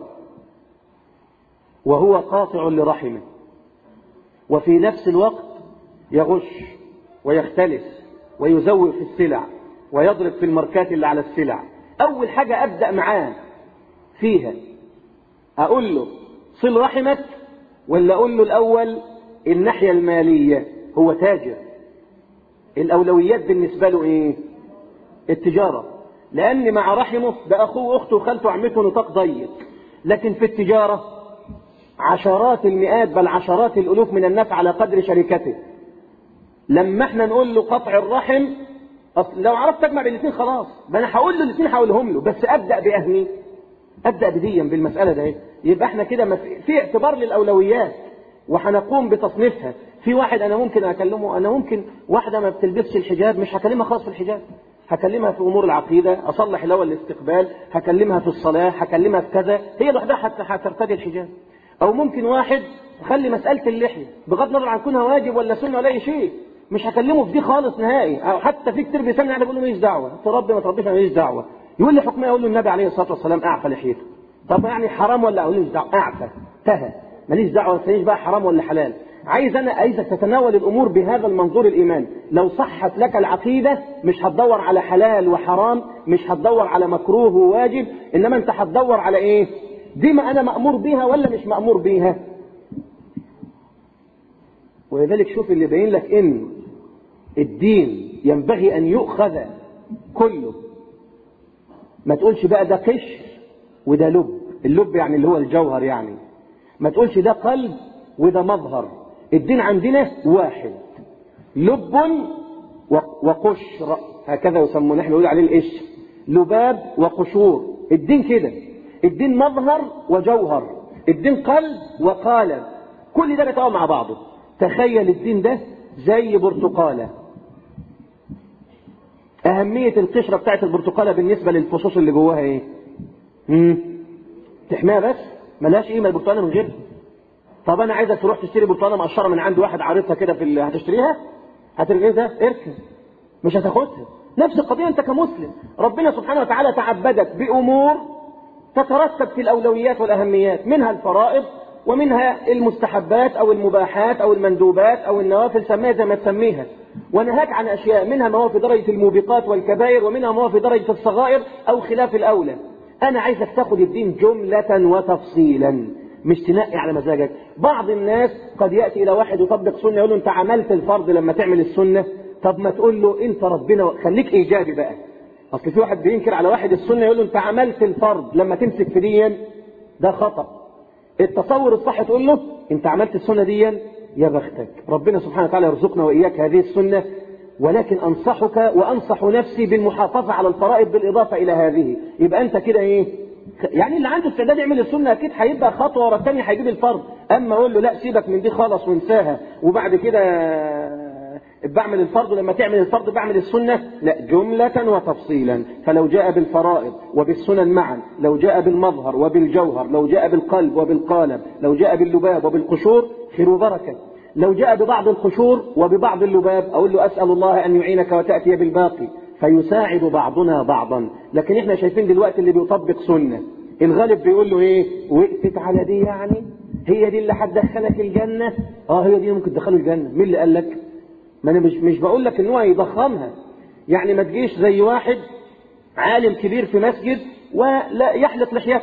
وهو قاطع لرحمه وفي نفس الوقت يغش ويختلس ويزوق في السلع ويضرب في الماركات اللي على السلع أول حاجة أبدأ معاه فيها أقول له صل رحمك ولا أقول له الأول الناحية المالية هو تاجر الأولويات بالنسبة له إيه التجارة لأن مع رحمه ده أخوه وأخته وخالته وعمته نطاق ضيق لكن في التجارة عشرات المئات بل عشرات الألوف من الناس على قدر شركته لما احنا نقول له قطع الرحم أصل لو عرفت تجمع بين الاثنين خلاص ده انا هقول له الاثنين هقولهم له بس ابدا باهمي ابدا بديا بالمساله ده يبقى احنا كده مف... في اعتبار للاولويات وهنقوم بتصنيفها في واحد انا ممكن اكلمه انا ممكن واحده ما بتلبسش الحجاب مش هكلمها خاص في الحجاب هكلمها في امور العقيده اصلح الاول الاستقبال هكلمها في الصلاه هكلمها في كذا هي لوحدها حتى هترتدي الحجاب او ممكن واحد خلي مساله اللحيه بغض النظر عن كونها واجب ولا سنه ولا اي شيء مش هكلمه في دي خالص نهائي او حتى في كتير بيسمعني على بيقول له ماليش دعوه تربي ما تربيش ماليش دعوه يقول لي حكمها اقول له النبي عليه الصلاه والسلام اعفى لحيته طب يعني حرام ولا اقول له دعوه اعفى انتهى ماليش دعوه ما تسالنيش بقى حرام ولا حلال عايز انا عايزك تتناول الامور بهذا المنظور الايمان لو صحت لك العقيده مش هتدور على حلال وحرام مش هتدور على مكروه وواجب انما انت هتدور على ايه دي ما انا مامور بيها ولا مش مامور بيها ولذلك شوف اللي باين لك ان الدين ينبغي أن يؤخذ كله ما تقولش بقى ده قشر وده لب اللب يعني اللي هو الجوهر يعني ما تقولش ده قلب وده مظهر الدين عندنا واحد لب وقشر هكذا يسمونه نحن نقول عليه القشر لباب وقشور الدين كده الدين مظهر وجوهر الدين قلب وقالب كل ده بيتقاوم مع بعضه تخيل الدين ده زي برتقاله أهمية القشرة بتاعت البرتقالة بالنسبة للفصوص اللي جواها إيه؟ مم. تحميها بس ملهاش قيمة البرتقالة من غيرها طب أنا عايزك تروح تشتري برتقالة مقشرة من عند واحد عارضها كده في ال... هتشتريها؟ هترجع ده اركن مش هتاخدها نفس القضية أنت كمسلم ربنا سبحانه وتعالى تعبدك بأمور تترتب في الأولويات والأهميات منها الفرائض ومنها المستحبات أو المباحات أو المندوبات أو النوافل سميها زي ما تسميها ونهاك عن أشياء منها ما هو في درجة الموبقات والكبائر ومنها ما هو في درجة الصغائر أو خلاف الأولى أنا عايزك تاخد الدين جملة وتفصيلا مش تنقي على مزاجك بعض الناس قد يأتي إلى واحد يطبق سنة يقول له أنت عملت الفرض لما تعمل السنة طب ما تقول له أنت ربنا خليك إيجابي بقى أصل في واحد بينكر على واحد السنة يقول له أنت عملت الفرض لما تمسك في ديا ده خطأ التصور الصح تقول له أنت عملت السنة ديا يا بختك ربنا سبحانه وتعالى يرزقنا وإياك هذه السنة ولكن أنصحك وأنصح نفسي بالمحافظة على الفرائض بالإضافة إلى هذه يبقى أنت كده إيه يعني اللي عنده استعداد يعمل السنة أكيد هيبقى خطوة ورا الثانية هيجيب الفرض أما أقول له لا سيبك من دي خالص وانساها وبعد كده بعمل الفرض لما تعمل الفرض بعمل السنة لا جملة وتفصيلا فلو جاء بالفرائض وبالسنن معا لو جاء بالمظهر وبالجوهر لو جاء بالقلب وبالقالب لو جاء باللباب وبالقشور خير وبركة لو جاء ببعض القشور وببعض اللباب أقول له أسأل الله أن يعينك وتأتي بالباقي فيساعد بعضنا بعضا لكن احنا شايفين دلوقتي اللي بيطبق سنة الغالب بيقول له ايه وقفت على دي يعني هي دي اللي هتدخلك الجنة اه هي دي ممكن تدخله الجنة مين اللي قال لك ما انا مش مش بقول لك ان هو يضخمها يعني ما تجيش زي واحد عالم كبير في مسجد ولا يحلق لحيته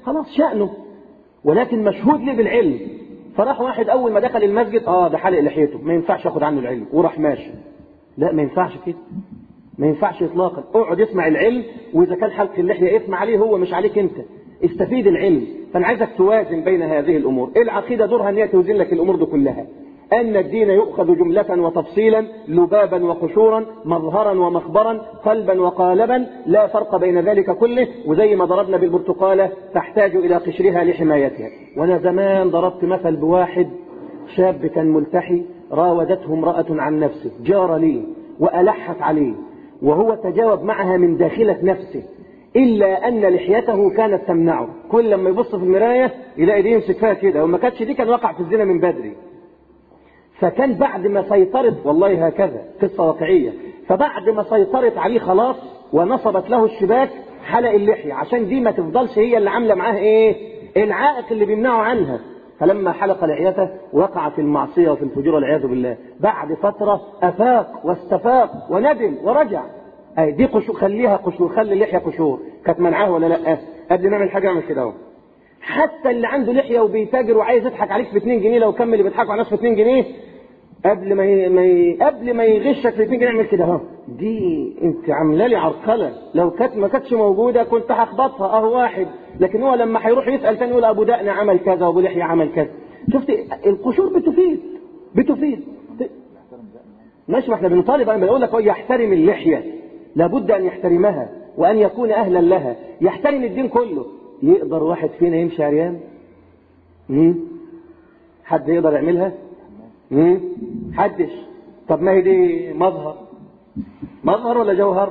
خلاص شأنه ولكن مشهود لي بالعلم فراح واحد أول ما دخل المسجد آه ده حلق لحيته ما ينفعش أخد عنه العلم وراح ماشي لا ما ينفعش كده ما ينفعش إطلاقا اقعد اسمع العلم وإذا كان حلق اللحية اسمع عليه هو مش عليك أنت استفيد العلم فأنا عايزك توازن بين هذه الأمور العقيدة دورها أن هي توزن لك الأمور دي كلها أن الدين يؤخذ جملة وتفصيلا لبابا وقشورا مظهرا ومخبرا قلبا وقالبا لا فرق بين ذلك كله وزي ما ضربنا بالبرتقالة تحتاج إلى قشرها لحمايتها وأنا زمان ضربت مثل بواحد شاب كان ملتحي راودته امرأة عن نفسه جار لي وألحت عليه وهو تجاوب معها من داخلة نفسه إلا أن لحيته كانت تمنعه كل لما يبص في المراية يلاقي دي يمسك فيها كده وما كانتش دي كان وقع في الزنا من بدري فكان بعد ما سيطرت والله هكذا قصة واقعية فبعد ما سيطرت عليه خلاص ونصبت له الشباك حلق اللحية عشان دي ما تفضلش هي اللي عاملة معاه ايه العائق اللي بيمنعه عنها فلما حلق لحيته وقع في المعصية وفي الفجور والعياذ بالله بعد فترة أفاق واستفاق وندم ورجع أي دي قشور خليها قشور خلي اللحية قشور كانت منعاه ولا لا قبل نعمل حاجة نعمل كده اهو حتى اللي عنده لحيه وبيتاجر وعايز يضحك عليك في 2 جنيه لو كمل اللي بيضحكوا على الناس في 2 جنيه قبل ما ي... ما ي... قبل ما يغشك في 2 جنيه اعمل كده اهو دي انت عامله لي عرقله لو كانت ما كانتش موجوده كنت هخبطها اهو واحد لكن هو لما هيروح يسال تاني يقول ابو دقن عمل كذا وابو لحيه عمل كذا شفت القشور بتفيد بتفيد ماشي ما احنا بنطالب انا بقول لك هو يحترم اللحيه لابد ان يحترمها وان يكون اهلا لها يحترم الدين كله يقدر واحد فينا يمشي عريان مم؟ حد يقدر يعملها مم؟ حدش طب ما هي دي مظهر مظهر ولا جوهر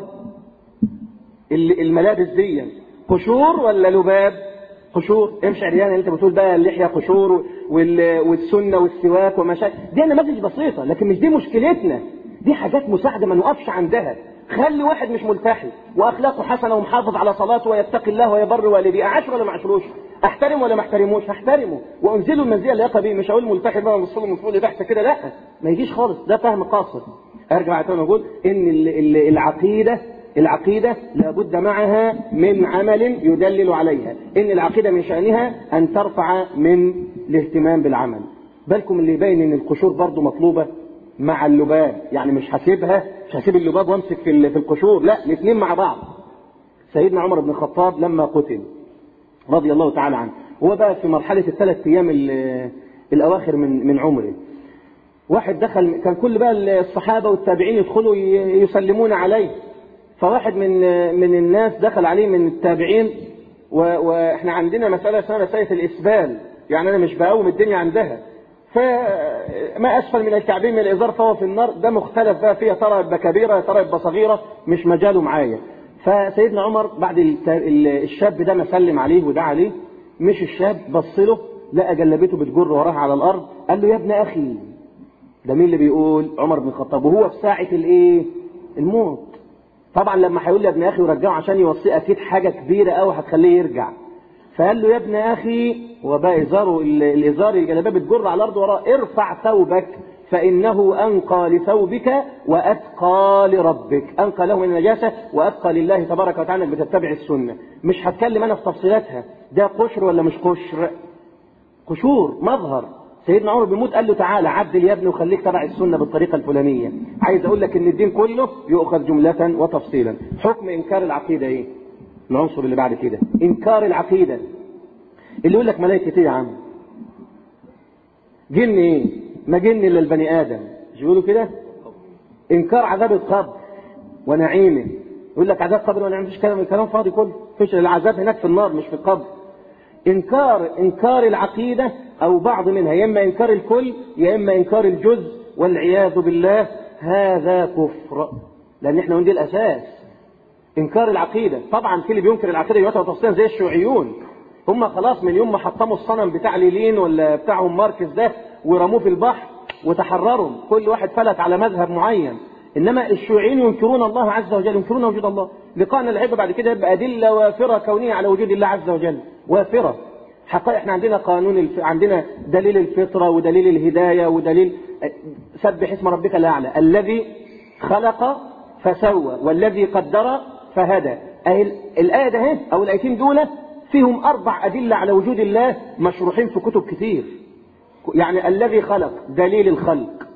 الملابس دي قشور ولا لباب قشور امشي عريان انت بتقول بقى اللحيه قشور والسنه والسواك وما شاء دي نماذج بسيطه لكن مش دي مشكلتنا دي حاجات مساعده ما نقفش عندها خلي واحد مش ملتحي واخلاقه حسنه ومحافظ على صلاته ويتقي الله ويبر والديه اعاش ولا ما اعاشروش احترم ولا ما احترموش هحترمه وانزله المنزله اللي يقى بيه مش هقول ملتحي بقى ونص له من فوق لتحت كده لا ما يجيش خالص ده فهم قاصر ارجع تاني اقول ان العقيده العقيدة لابد معها من عمل يدلل عليها إن العقيدة من شأنها أن ترفع من الاهتمام بالعمل بالكم اللي يبين إن القشور برضو مطلوبة مع اللباب يعني مش هسيبها مش هسيب اللباب وامسك في في القشور لا الاثنين مع بعض سيدنا عمر بن الخطاب لما قتل رضي الله تعالى عنه هو بقى في مرحلة الثلاث أيام الأواخر من من عمره واحد دخل كان كل بقى الصحابة والتابعين يدخلوا يسلمون عليه فواحد من من الناس دخل عليه من التابعين واحنا عندنا مسألة اسمها مسألة الإسبال يعني أنا مش بقوم الدنيا عندها فما أسفل من الكعبين من الإزار فهو في النار ده مختلف بقى فيها ترى يبقى كبيرة ترى يبقى صغيرة مش مجاله معايا فسيدنا عمر بعد الشاب ده ما سلم عليه ودعا عليه مش الشاب بص له لقى جلبته بتجر وراه على الأرض قال له يا ابن أخي ده مين اللي بيقول عمر بن الخطاب وهو في ساعة الإيه الموت طبعا لما هيقول لي يا ابن أخي ورجعه عشان يوصيه أكيد حاجة كبيرة قوي هتخليه يرجع فقال له يا ابن أخي وبقى إزاره الإزار الجلابية بتجر على الأرض وراه ارفع ثوبك فإنه أنقى لثوبك وأتقى لربك أنقى له من النجاسة وأتقى لله تبارك وتعالى انك بتتبع السنة مش هتكلم أنا في تفصيلاتها ده قشر ولا مش قشر قشور مظهر سيدنا عمر بيموت قال له تعالى عدل يا ابني وخليك تبع السنة بالطريقة الفلانية عايز أقول لك إن الدين كله يؤخذ جملة وتفصيلا حكم إنكار العقيدة إيه العنصر اللي بعد كده إنكار العقيدة اللي يقول لك ملائكة إيه يا عم جن إيه ما جن إلا البني آدم مش بيقولوا كده إنكار عذاب القبر ونعيمه يقول لك عذاب قبر ونعيم مفيش كلام الكلام فاضي كله مفيش العذاب هناك في النار مش في القبر إنكار إنكار العقيدة أو بعض منها يا إما إنكار الكل يا إما إنكار الجزء والعياذ بالله هذا كفر لأن إحنا عندي الأساس إنكار العقيدة طبعا في اللي بينكر العقيدة يوتر تفصيلا زي الشيوعيون هم خلاص من يوم ما حطموا الصنم بتاع ليلين ولا بتاعهم ماركس ده ورموه في البحر وتحرروا كل واحد فلت على مذهب معين انما الشيوعيين ينكرون الله عز وجل ينكرون وجود الله لقاءنا العبة بعد كده يبقى ادله وافره كونيه على وجود الله عز وجل وافره حقائق احنا عندنا قانون الف... عندنا دليل الفطره ودليل الهدايه ودليل سبح اسم ربك الاعلى الذي خلق فسوى والذي قدر فهدى أهي الايه ده او الايتين دول فيهم أربع أدلة على وجود الله مشروحين في كتب كتير يعني الذي خلق دليل الخلق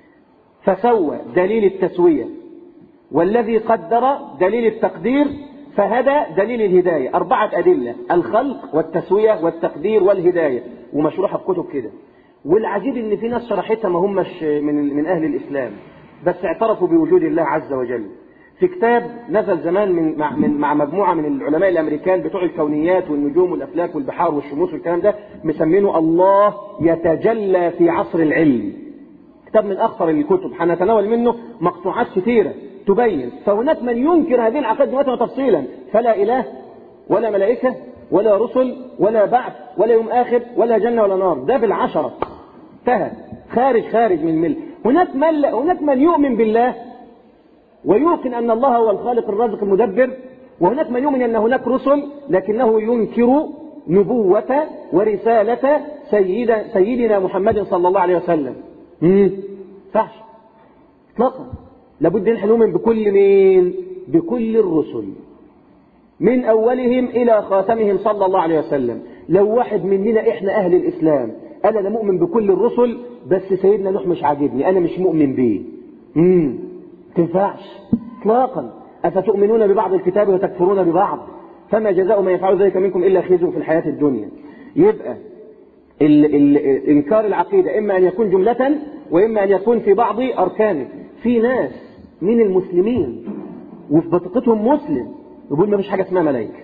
فسوى دليل التسوية والذي قدر دليل التقدير فهدى دليل الهداية أربعة أدلة الخلق والتسوية والتقدير والهداية ومشروحة في كتب كده والعجيب ان في ناس شرحتها ما همش من من اهل الاسلام بس اعترفوا بوجود الله عز وجل في كتاب نزل زمان من مع, من مع مجموعه من العلماء الامريكان بتوع الكونيات والنجوم والافلاك والبحار والشموس والكلام ده مسمينه الله يتجلى في عصر العلم كتاب من اخطر الكتب هنتناول منه مقطوعات كثيره تبين فهناك من ينكر هذه العقائد دلوقتي تفصيلا فلا اله ولا ملائكه ولا رسل ولا بعث ولا يوم اخر ولا جنه ولا نار ده بالعشره انتهى خارج خارج من المله هناك من هناك من يؤمن بالله ويوقن ان الله هو الخالق الرازق المدبر وهناك من يؤمن ان هناك رسل لكنه ينكر نبوة ورسالة سيد سيدنا محمد صلى الله عليه وسلم. امم صح اطلاقا لابد ان احنا نؤمن بكل مين؟ بكل الرسل. من اولهم الى خاتمهم صلى الله عليه وسلم. لو واحد مننا احنا اهل الاسلام انا لا مؤمن بكل الرسل بس سيدنا نوح مش عاجبني انا مش مؤمن بيه. امم تنفعش اطلاقا افتؤمنون ببعض الكتاب وتكفرون ببعض فما جزاء من يفعل ذلك منكم الا خزي في الحياه الدنيا يبقى ال ال انكار العقيده اما ان يكون جمله واما ان يكون في بعض اركانه في ناس من المسلمين وفي بطاقتهم مسلم يقول ما فيش حاجه اسمها ملائكه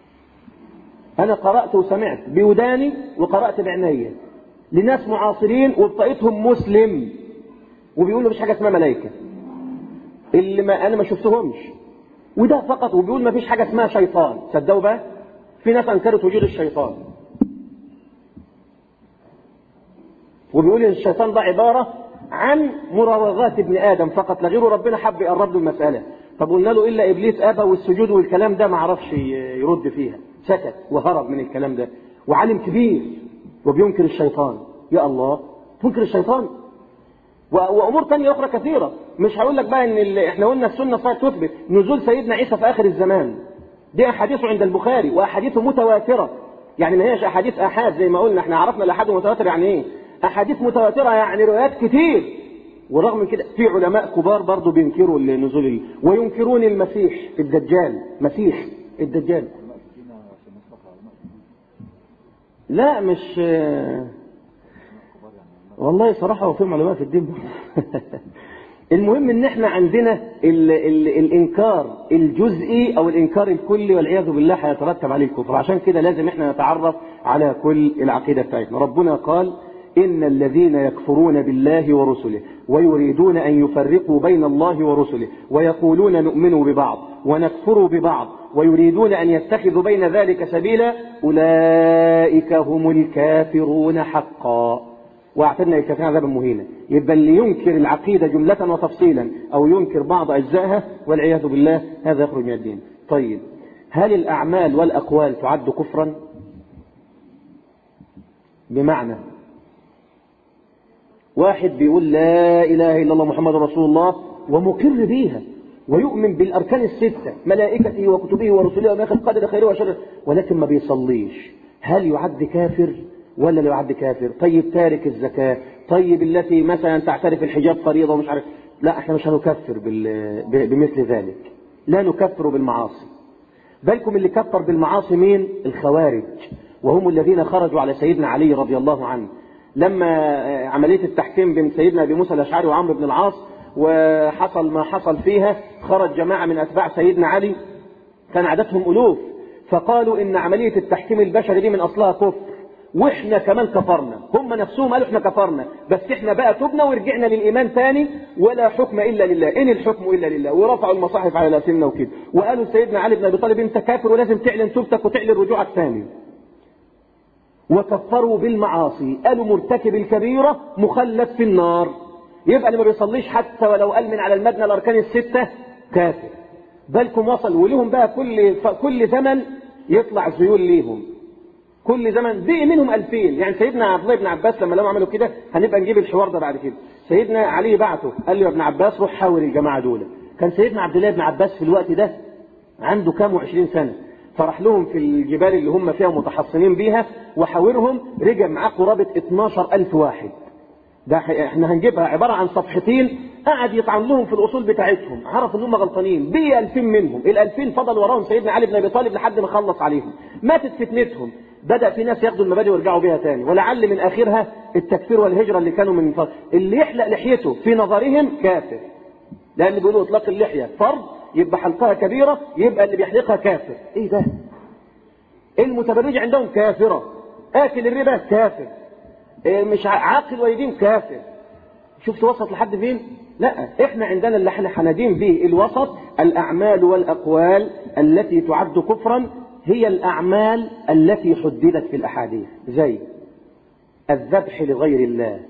انا قرات وسمعت بوداني وقرات بعيني لناس معاصرين وبطاقتهم مسلم وبيقولوا مفيش حاجه اسمها ملائكه اللي ما انا ما شفتهمش وده فقط وبيقول ما فيش حاجه اسمها شيطان صدقوا بقى في ناس انكرت وجود الشيطان وبيقول ان الشيطان ده عباره عن مراوغات ابن ادم فقط لا غيره ربنا حب يقرب له المساله طب قلنا له الا ابليس ابى والسجود والكلام ده ما عرفش يرد فيها سكت وهرب من الكلام ده وعالم كبير وبينكر الشيطان يا الله تنكر الشيطان وامور تانية اخرى كثيره مش هقول لك بقى ان ال... احنا قلنا السنه صارت تثبت نزول سيدنا عيسى في اخر الزمان دي احاديثه عند البخاري واحاديثه متواتره يعني ما هيش احاديث احاد زي ما قلنا احنا عرفنا الاحاد المتواتر يعني ايه احاديث متواتره يعني روايات كتير ورغم من كده في علماء كبار برضه بينكروا النزول ال... وينكرون المسيح الدجال مسيح الدجال لا مش والله صراحة هو فيهم علماء في الدين المهم ان احنا عندنا ال ال الانكار الجزئي او الانكار الكلي والعياذ بالله هيترتب عليه الكفر عشان كده لازم احنا نتعرف على كل العقيدة بتاعتنا ربنا قال ان الذين يكفرون بالله ورسله ويريدون ان يفرقوا بين الله ورسله ويقولون نؤمن ببعض ونكفر ببعض ويريدون ان يتخذوا بين ذلك سبيلا اولئك هم الكافرون حقا واعتدنا للكافرين عذابا مهينا يبقى اللي ينكر العقيده جمله وتفصيلا او ينكر بعض اجزائها والعياذ بالله هذا يخرج من الدين طيب هل الاعمال والاقوال تعد كفرا بمعنى واحد بيقول لا اله الا الله محمد رسول الله ومقر بيها ويؤمن بالاركان السته ملائكته وكتبه ورسله وما قدر خيره وشره ولكن ما بيصليش هل يعد كافر ولا لا يعد كافر طيب تارك الزكاة طيب التي مثلا تعترف الحجاب فريضة ومش عارف لا احنا مش هنكفر بمثل ذلك لا نكفر بالمعاصي بالكم اللي كفر بالمعاصي مين الخوارج وهم الذين خرجوا على سيدنا علي رضي الله عنه لما عملية التحكيم بين سيدنا أبي موسى الأشعري وعمرو بن العاص وحصل ما حصل فيها خرج جماعة من أتباع سيدنا علي كان عددهم ألوف فقالوا إن عملية التحكيم البشري دي من أصلها كفر واحنا كمان كفرنا هم نفسهم قالوا احنا كفرنا بس احنا بقى تبنا ورجعنا للايمان تاني ولا حكم الا لله ان الحكم الا لله ورفعوا المصاحف على لاسننا وكده وقالوا سيدنا علي بن ابي طالب انت كافر ولازم تعلن توبتك وتعلن رجوعك ثاني وكفروا بالمعاصي قالوا مرتكب الكبيرة مخلد في النار يبقى اللي ما بيصليش حتى ولو قال من على المبنى الاركان الستة كافر بالكم وصل ولهم بقى كل كل زمن يطلع زيول ليهم كل زمن بقي منهم ألفين يعني سيدنا عبد الله بن عباس لما لهم عملوا كده هنبقى نجيب الحوار ده بعد كده سيدنا علي بعته قال له يا ابن عباس روح حاور الجماعة دول كان سيدنا عبد الله بن عباس في الوقت ده عنده كام وعشرين سنة فراح لهم في الجبال اللي هم فيها متحصنين بيها وحاورهم رجع معاه قرابة 12 ألف واحد ده احنا هنجيبها عبارة عن صفحتين قعد يطعن لهم في الأصول بتاعتهم عرف ان هم غلطانين بقي 2000 منهم ال 2000 فضل وراهم سيدنا علي بن أبي طالب لحد ما خلص عليهم ماتت فتنتهم بدأ في ناس ياخدوا المبادئ ويرجعوا بيها تاني ولعل من آخرها التكفير والهجرة اللي كانوا من فرض. اللي يحلق لحيته في نظرهم كافر لأن بيقولوا إطلاق اللحية فرض يبقى حلقها كبيرة يبقى اللي بيحلقها كافر ايه ده المتبرج عندهم كافرة آكل الربا كافر إيه مش عاقل ويدين كافر شفت وسط لحد فين لا احنا عندنا اللي احنا حندين به الوسط الاعمال والاقوال التي تعد كفرا هي الاعمال التي حددت في الاحاديث زي الذبح لغير الله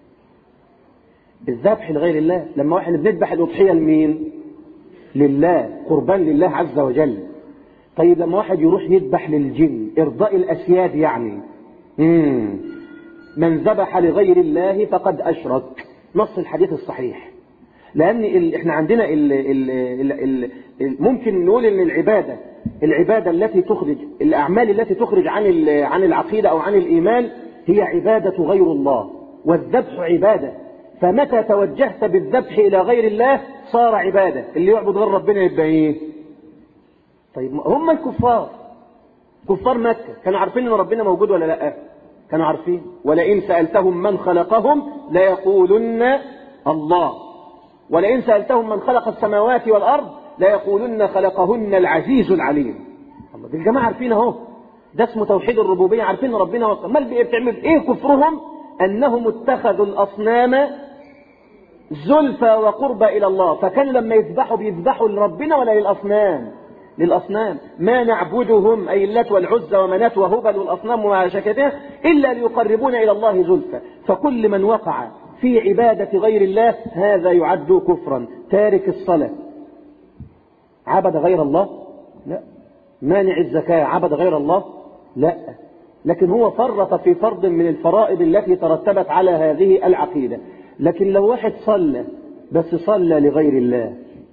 الذبح لغير الله لما احنا بنذبح الاضحيه لمين لله قربان لله عز وجل طيب لما واحد يروح يذبح للجن ارضاء الاسياد يعني مم. من ذبح لغير الله فقد اشرك نص الحديث الصحيح لان ال... احنا عندنا ال... ال... ال... ال... ممكن نقول ان العباده العباده التي تخرج الاعمال التي تخرج عن ال... عن العقيده او عن الايمان هي عباده غير الله والذبح عباده فمتى توجهت بالذبح الى غير الله صار عباده اللي يعبد غير ربنا يبقى ايه طيب هم الكفار كفار مكه كانوا عارفين ان ربنا موجود ولا لا كانوا عارفين ولئن سالتهم من خلقهم ليقولن الله ولئن سالتهم من خلق السماوات والارض ليقولن خلقهن العزيز العليم الله دي الجماعه عارفين اهو ده اسمه توحيد الربوبيه عارفين ان ربنا وقع امال بتعمل ايه كفرهم انهم اتخذوا الاصنام زلفى وقربى الى الله فكانوا لما يذبحوا بيذبحوا لربنا ولا للاصنام للاصنام ما نعبدهم اي اللات والعزى ومنات وهبل والاصنام وما شكلها الا ليقربونا الى الله زلفى فكل من وقع في عباده غير الله هذا يعد كفرا تارك الصلاه عبد غير الله لا مانع الزكاه عبد غير الله لا لكن هو فرط في فرض من الفرائض التي ترتبت على هذه العقيده لكن لو واحد صلى بس صلى لغير الله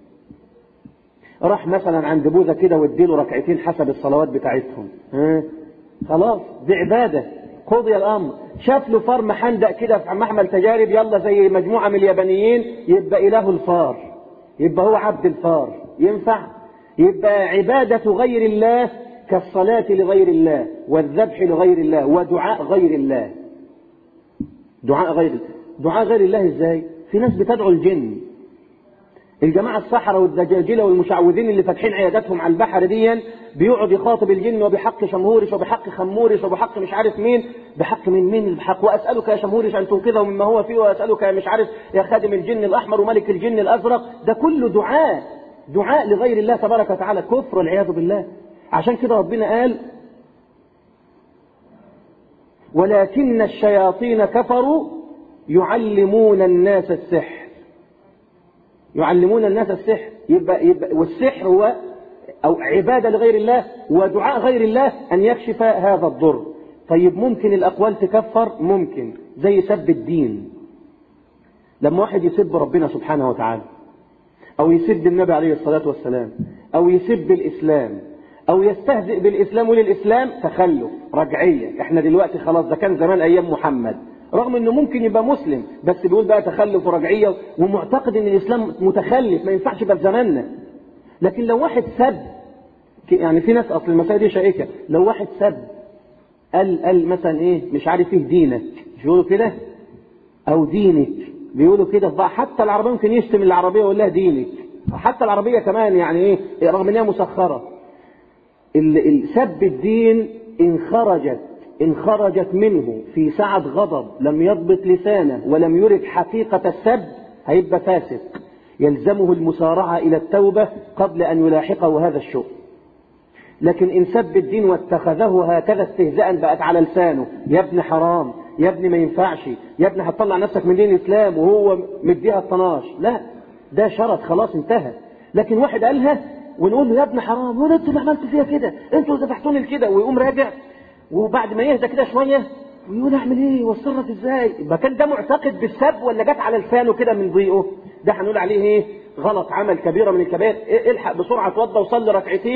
راح مثلا عند بوذا كده واديله ركعتين حسب الصلوات بتاعتهم ها خلاص دي عباده قضي الامر شاف له فار محندق كده في محمل تجارب يلا زي مجموعه من اليابانيين يبقى اله الفار يبقى هو عبد الفار ينفع يبقى عباده غير الله كالصلاه لغير الله والذبح لغير الله ودعاء غير الله دعاء غير الله دعاء غير الله ازاي في ناس بتدعو الجن الجماعة السحرة والدجاجلة والمشعوذين اللي فاتحين عياداتهم على البحر ديا بيقعد يخاطب الجن وبحق شمهورش وبحق خمورش وبحق مش عارف مين بحق من مين بحق واسألك يا شمهورش ان تنقذه مما هو فيه واسألك يا مش عارف يا خادم الجن الاحمر وملك الجن الازرق ده كله دعاء دعاء لغير الله تبارك وتعالى كفر والعياذ بالله عشان كده ربنا قال ولكن الشياطين كفروا يعلمون الناس السحر يعلمون الناس السحر يبقى, يبقى والسحر هو أو عبادة لغير الله ودعاء غير الله أن يكشف هذا الضر طيب ممكن الأقوال تكفر ممكن زي سب الدين لما واحد يسب ربنا سبحانه وتعالى أو يسب النبي عليه الصلاة والسلام أو يسب الإسلام أو يستهزئ بالإسلام وللإسلام تخلف رجعية احنا دلوقتي خلاص ده كان زمان أيام محمد رغم انه ممكن يبقى مسلم بس بيقول بقى تخلف ورجعيه ومعتقد ان الاسلام متخلف ما ينفعش يبقى في زماننا لكن لو واحد سب يعني في ناس اصل المسائل دي شائكه لو واحد سب قال قال مثلا ايه مش عارف ايه دينك مش بيقولوا كده او دينك بيقولوا كده حتى العربيه ممكن يشتم العربيه ويقول لها دينك حتى العربيه كمان يعني ايه رغم انها مسخره سب الدين ان خرجت إن خرجت منه في سعة غضب لم يضبط لسانه ولم يرد حقيقة السب هيبقى فاسق يلزمه المسارعة إلى التوبة قبل أن يلاحقه هذا الشؤم لكن إن سب الدين واتخذه هكذا استهزاء بقت على لسانه يا ابن حرام يا ابن ما ينفعش يا ابن هتطلع نفسك من دين الإسلام وهو مديها الطناش لا ده شرط خلاص انتهى لكن واحد قالها ونقول له يا ابن حرام ولا انتوا اللي عملتوا فيها كده انتوا ذبحتوني لكده ويقوم راجع وبعد ما يهدى كده شويه ويقول اعمل ايه واتصرف ازاي يبقى كان ده معتقد بالسب ولا جت على لسانه كده من ضيقه ده هنقول عليه ايه غلط عمل كبيره من الكبائر إيه الحق بسرعه اتوضى وصلي ركعتين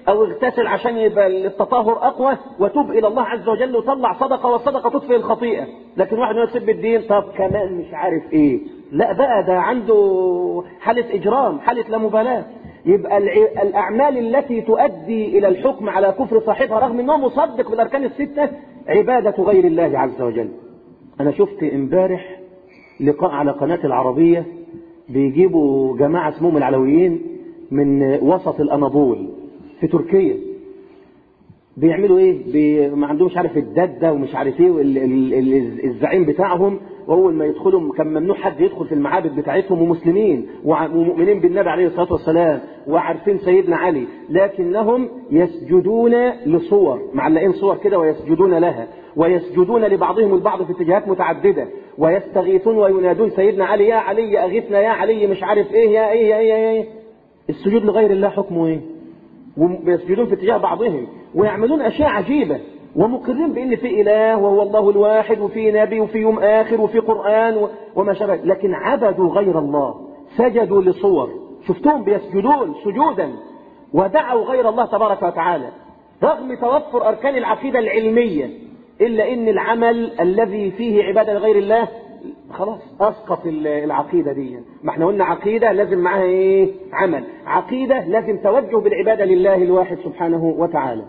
او اغتسل عشان يبقى التطهر اقوى وتوب الى الله عز وجل وطلع صدقه والصدقه تطفئ الخطيئه لكن واحد يقول سب الدين طب كمان مش عارف ايه لا بقى ده عنده حاله اجرام حاله لا مبالاه يبقى الع- الاعمال التي تؤدي الى الحكم على كفر صاحبها رغم انه مصدق بالاركان السته عباده غير الله عز وجل انا شفت امبارح لقاء على قناه العربيه بيجيبوا جماعه اسمهم العلويين من وسط الاناضول في تركيا بيعملوا ايه بي... ما عندهمش عارف الدده ومش عارف ايه وال... ال... ال... الزعيم بتاعهم واول ما يدخلوا كان ممنوع حد يدخل في المعابد بتاعتهم ومسلمين وع- ومؤمنين بالنبي عليه الصلاه والسلام وعارفين سيدنا علي لكنهم يسجدون لصور معلقين صور كده ويسجدون لها ويسجدون لبعضهم البعض في اتجاهات متعدده ويستغيثون وينادون سيدنا علي يا علي اغثنا يا علي مش عارف ايه يا ايه يا ايه, يا إيه. السجود لغير الله حكمه ايه ويسجدون في اتجاه بعضهم ويعملون اشياء عجيبه ومقرين بان في اله وهو الله الواحد وفي نبي وفي يوم اخر وفي قران و- وما شابه لكن عبدوا غير الله سجدوا لصور شفتهم بيسجدون سجودا ودعوا غير الله تبارك وتعالى رغم توفر اركان العقيده العلميه الا ان العمل الذي فيه عباده لغير الله خلاص اسقط ال- العقيده دي ما احنا قلنا عقيده لازم معاها ايه عمل عقيده لازم توجه بالعباده لله الواحد سبحانه وتعالى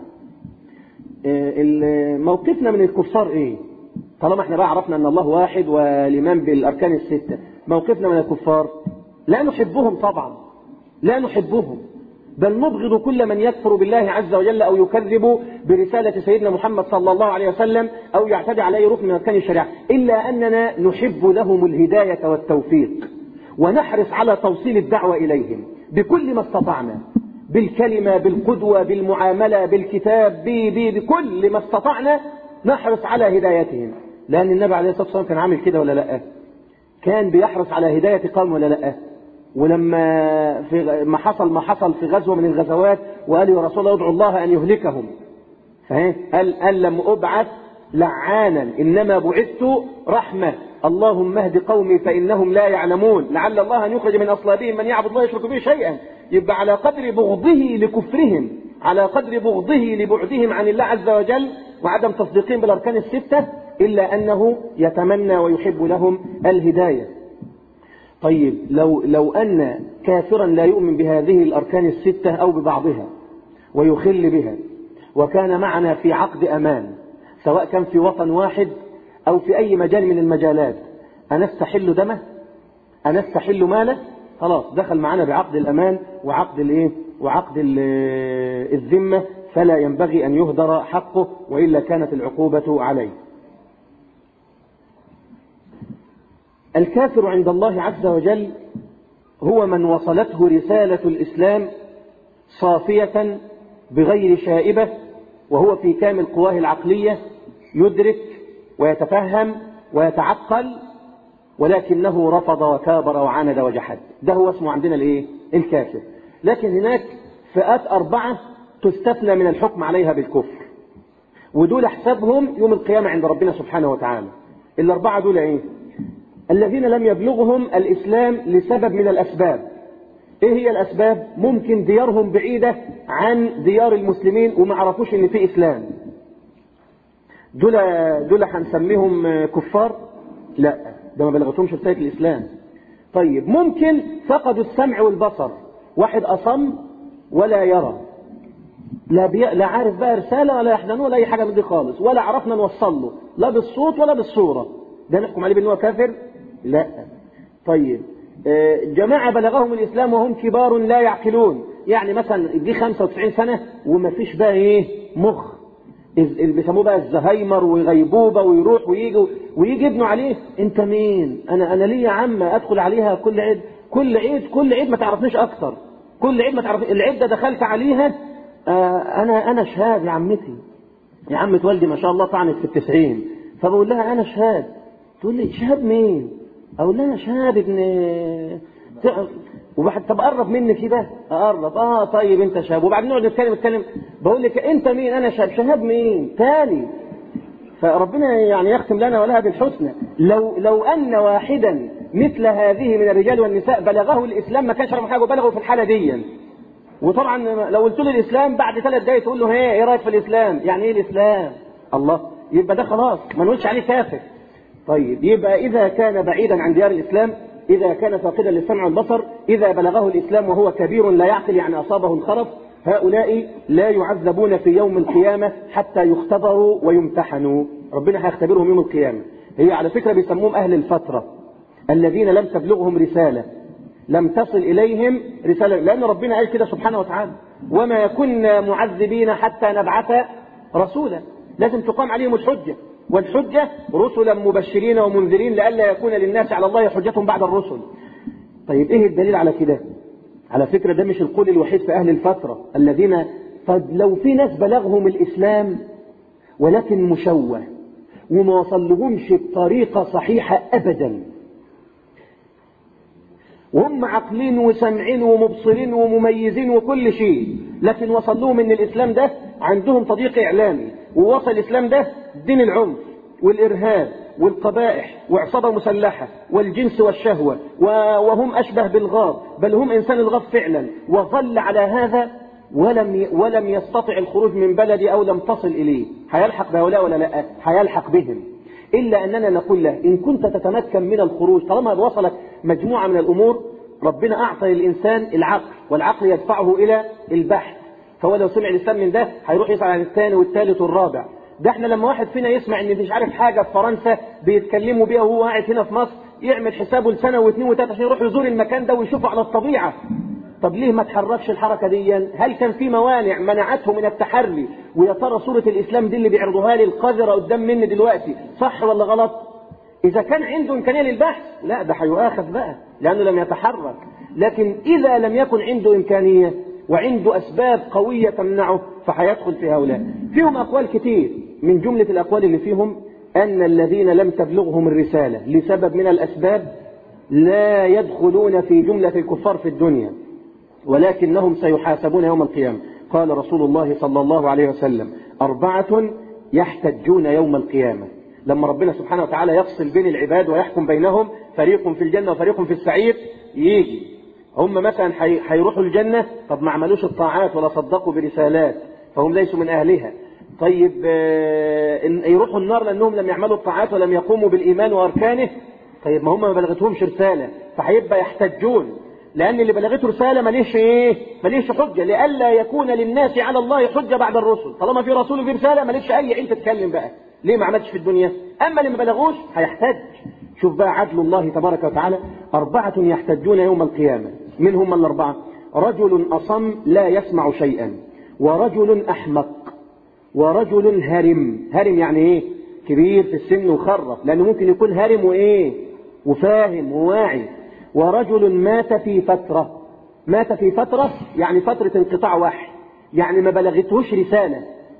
آه، ال- موقفنا من الكفار ايه طالما احنا بقى عرفنا ان الله واحد والايمان بالاركان السته موقفنا من الكفار لا نحبهم طبعا لا نحبهم بل نبغض كل من يكفر بالله عز وجل او يكذب برساله سيدنا محمد صلى الله عليه وسلم او يعتدي على اي ركن من اركان الشريعه الا اننا نحب لهم الهدايه والتوفيق ونحرص على توصيل الدعوه اليهم بكل ما استطعنا بالكلمه بالقدوه بالمعامله بالكتاب ب- ب- بكل ما استطعنا نحرص على هدايتهم لان النبي عليه الصلاه والسلام كان عامل كده ولا لا كان بيحرص على هدايه قوم ولا لا ولما في ما حصل ما حصل في غزوه من الغزوات وقال يا رسول الله ادعو الله ان يهلكهم فاهم قال قال لم ابعث لعانا انما بعثت رحمه اللهم اهد قومي فانهم لا يعلمون لعل الله ان يخرج من اصلابهم من يعبد الله يشرك به شيئا يبقى على قدر بغضه لكفرهم على قدر بغضه لبعدهم عن الله عز وجل وعدم تصديقهم بالاركان السته الا انه يتمنى ويحب لهم الهدايه طيب لو لو ان كافرا لا يؤمن بهذه الاركان السته او ببعضها ويخل بها وكان معنا في عقد امان سواء كان في وطن واحد او في اي مجال من المجالات انستحل دمه انستحل ماله خلاص دخل معنا بعقد الامان وعقد الايه وعقد ال- الذمه فلا ينبغي ان يهدر حقه والا كانت العقوبه عليه الكافر عند الله عز وجل هو من وصلته رسالة الإسلام صافية بغير شائبة وهو في كامل قواه العقلية يدرك ويتفهم ويتعقل ولكنه رفض وكابر وعاند وجحد ده هو اسمه عندنا الايه الكافر لكن هناك فئات أربعة تستثنى من الحكم عليها بالكفر ودول حسابهم يوم القيامة عند ربنا سبحانه وتعالى الأربعة دول ايه الذين لم يبلغهم الإسلام لسبب من الأسباب إيه هي الأسباب؟ ممكن ديارهم بعيدة عن ديار المسلمين وما عرفوش إن في إسلام دول دول هنسميهم كفار؟ لا ده ما بلغتهمش رسالة الإسلام طيب ممكن فقدوا السمع والبصر واحد أصم ولا يرى لا, بي... لا عارف بقى رسالة ولا يحزنون ولا أي حاجة من دي خالص ولا عرفنا نوصل له لا بالصوت ولا بالصورة ده نحكم عليه بأنه كافر لا طيب آه، جماعة بلغهم الإسلام وهم كبار لا يعقلون يعني مثلا دي 95 سنة وما فيش بقى إيه مخ إز- اللي بيسموه بقى الزهايمر وغيبوبة ويروح ويجي ويجي ابنه عليه انت مين انا انا ليه يا عم ادخل عليها كل عيد كل عيد كل عيد ما تعرفنيش اكتر كل عيد ما تعرف العيد ده دخلت عليها آه انا انا شهاد يا عمتي يا عمة والدي ما شاء الله طعنت في التسعين فبقول لها انا شهاد تقول لي شهاد مين اقول لها شهاد ابن ت- وبعد طب قرب مني كده اقرب اه طيب انت شهاب وبعدين نقعد نتكلم نتكلم بقول لك انت مين انا شهاب شهاب مين تاني فربنا يعني يختم لنا ولها بالحسنى لو لو ان واحدا مثل هذه من الرجال والنساء بلغه الاسلام ما كانش يعرف حاجه وبلغه في الحاله دي وطبعا لو قلت له الاسلام بعد ثلاث دقايق تقول له ايه ايه رايك في الاسلام يعني ايه الاسلام الله يبقى ده خلاص ما نقولش عليه كافر طيب يبقى اذا كان بعيدا عن ديار الاسلام اذا كان فاقدا للسمع والبصر اذا بلغه الاسلام وهو كبير لا يعقل يعني اصابه الخرف هؤلاء لا يعذبون في يوم القيامه حتى يختبروا ويمتحنوا ربنا هيختبرهم يوم القيامه هي على فكره بيسموهم اهل الفتره الذين لم تبلغهم رساله لم تصل إليهم رسالة لأن ربنا قال كده سبحانه وتعالى وما كنا معذبين حتى نبعث رسولا لازم تقام عليهم الحجة والحجة رسلا مبشرين ومنذرين لئلا يكون للناس على الله حجة بعد الرسل طيب ايه الدليل على كده على فكرة ده مش القول الوحيد في أهل الفترة الذين طب لو في ناس بلغهم الإسلام ولكن مشوه وما وصلهمش بطريقة صحيحة أبدا وهم عاقلين وسامعين ومبصرين ومميزين وكل شيء لكن وصل لهم ان الاسلام ده عندهم تضييق اعلامي ووصل الاسلام ده دين العنف والارهاب والقبائح وعصابه مسلحه والجنس والشهوه وهم اشبه بالغاب بل هم انسان الغاب فعلا وظل على هذا ولم ولم يستطع الخروج من بلدي او لم تصل اليه هيلحق بهؤلاء ولا لا هيلحق بهم إلا أننا نقول له إن كنت تتمكن من الخروج طالما وصلت مجموعة من الأمور ربنا أعطى للإنسان العقل والعقل يدفعه إلى البحث فهو لو سمع الإسلام من ده هيروح يسأل عن الثاني والثالث والرابع ده احنا لما واحد فينا يسمع ان مش عارف حاجة في فرنسا بيتكلموا بيها وهو قاعد هنا في مصر يعمل حسابه لسنة واثنين وثلاثة عشان يروح يزور المكان ده ويشوفه على الطبيعة طب ليه ما تحركش الحركة دي هل كان في موانع منعته من التحري ويا ترى صورة الإسلام دي اللي بيعرضوها لي القذرة قدام مني دلوقتي صح ولا غلط إذا كان عنده إمكانية للبحث لا ده هيؤاخذ بقى لأنه لم يتحرك لكن إذا لم يكن عنده إمكانية وعنده أسباب قوية تمنعه فهيدخل في هؤلاء فيهم أقوال كتير من جملة الأقوال اللي فيهم أن الذين لم تبلغهم الرسالة لسبب من الأسباب لا يدخلون في جملة الكفار في الدنيا ولكنهم سيحاسبون يوم القيامة قال رسول الله صلى الله عليه وسلم أربعة يحتجون يوم القيامة لما ربنا سبحانه وتعالى يفصل بين العباد ويحكم بينهم فريق في الجنة وفريق في السعير يجي هم مثلا هيروحوا الجنة طب ما عملوش الطاعات ولا صدقوا برسالات فهم ليسوا من أهلها طيب يروحوا النار لأنهم لم يعملوا الطاعات ولم يقوموا بالإيمان وأركانه طيب ما هم ما بلغتهمش رسالة فهيبقى يحتجون لأن اللي بلغته رسالة ماليش إيه؟ ماليش حجة لئلا يكون للناس على الله حجة بعد الرسل طالما في رسول وفي رسالة ماليش أي عين تتكلم بقى ليه ما عملتش في الدنيا أما اللي ما بلغوش هيحتج شوف بقى عدل الله تبارك وتعالى أربعة يحتجون يوم القيامة من هم الأربعة رجل أصم لا يسمع شيئا ورجل أحمق ورجل هرم هرم يعني إيه كبير في السن وخرف لأنه ممكن يكون هرم وإيه وفاهم وواعي ورجل مات في فترة مات في فترة يعني فترة انقطاع وحي يعني ما بلغتهوش رسالة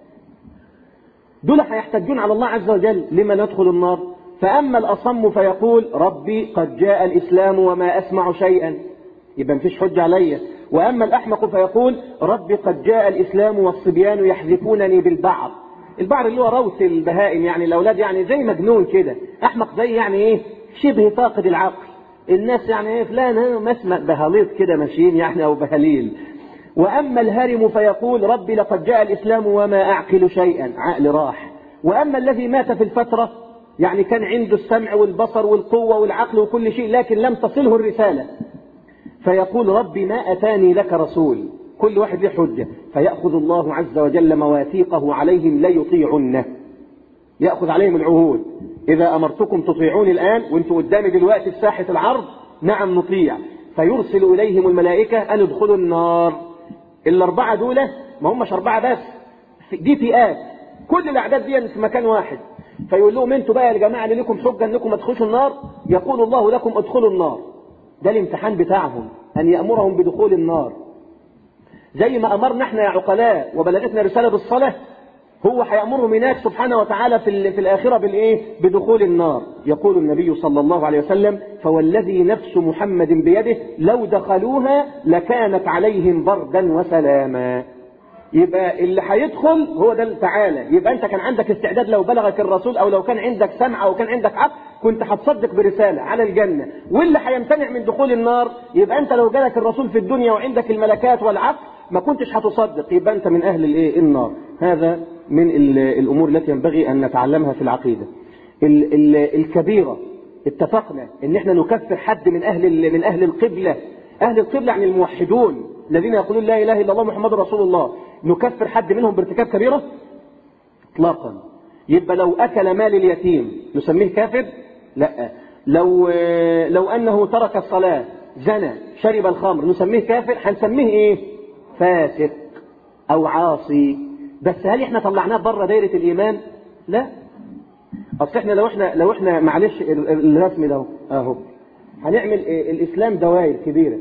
دول هيحتجون على الله عز وجل لما ندخل النار فأما الأصم فيقول ربي قد جاء الإسلام وما أسمع شيئا يبقى مفيش حجة عليا وأما الأحمق فيقول ربي قد جاء الإسلام والصبيان يحذفونني بالبعر البعر اللي هو روث البهائم يعني الأولاد يعني زي مجنون كده أحمق زي يعني إيه شبه فاقد العقل الناس يعني ايه فلان مسمى بهاليط كده ماشيين يعني او بهليل واما الهرم فيقول ربي لقد جاء الاسلام وما اعقل شيئا عقل راح واما الذي مات في الفتره يعني كان عنده السمع والبصر والقوه والعقل وكل شيء لكن لم تصله الرساله فيقول ربي ما اتاني لك رسول كل واحد له حجه فياخذ الله عز وجل مواثيقه عليهم لا يطيعنه ياخذ عليهم العهود إذا أمرتكم تطيعوني الآن وانتم قدامي دلوقتي في ساحة العرض نعم نطيع فيرسل إليهم الملائكة أن ادخلوا النار الأربعة دول ما همش أربعة بس دي فئات كل الأعداد دي في مكان واحد فيقول لهم انتوا بقى يا جماعة اللي لكم حجة انكم ما تخشوا النار يقول الله لكم ادخلوا النار ده الامتحان بتاعهم أن يأمرهم بدخول النار زي ما أمرنا احنا يا عقلاء وبلغتنا رسالة بالصلاة هو هيأمرهم هناك سبحانه وتعالى في, في الآخرة بالإيه؟ بدخول النار يقول النبي صلى الله عليه وسلم فوالذي نفس محمد بيده لو دخلوها لكانت عليهم بردا وسلاما يبقى اللي هيدخل هو ده تعالى يبقى انت كان عندك استعداد لو بلغك الرسول او لو كان عندك سمع او كان عندك عقل كنت هتصدق برسالة على الجنة واللي هيمتنع من دخول النار يبقى انت لو جالك الرسول في الدنيا وعندك الملكات والعقل ما كنتش هتصدق يبقى أنت من أهل الإيه النار هذا من الأمور التي ينبغي أن نتعلمها في العقيدة ال ال الكبيرة اتفقنا ان احنا نكفر حد من اهل من اهل القبلة اهل القبلة يعني الموحدون الذين يقولون لا اله الا الله محمد رسول الله نكفر حد منهم بارتكاب كبيرة اطلاقا يبقى لو اكل مال اليتيم نسميه كافر لا لو لو انه ترك الصلاة زنى شرب الخمر نسميه كافر هنسميه ايه فاسق او عاصي بس هل احنا طلعناه بره دايرة الايمان لا اصل احنا لو احنا لو احنا معلش الرسم ده اهو هنعمل إيه الاسلام دوائر كبيره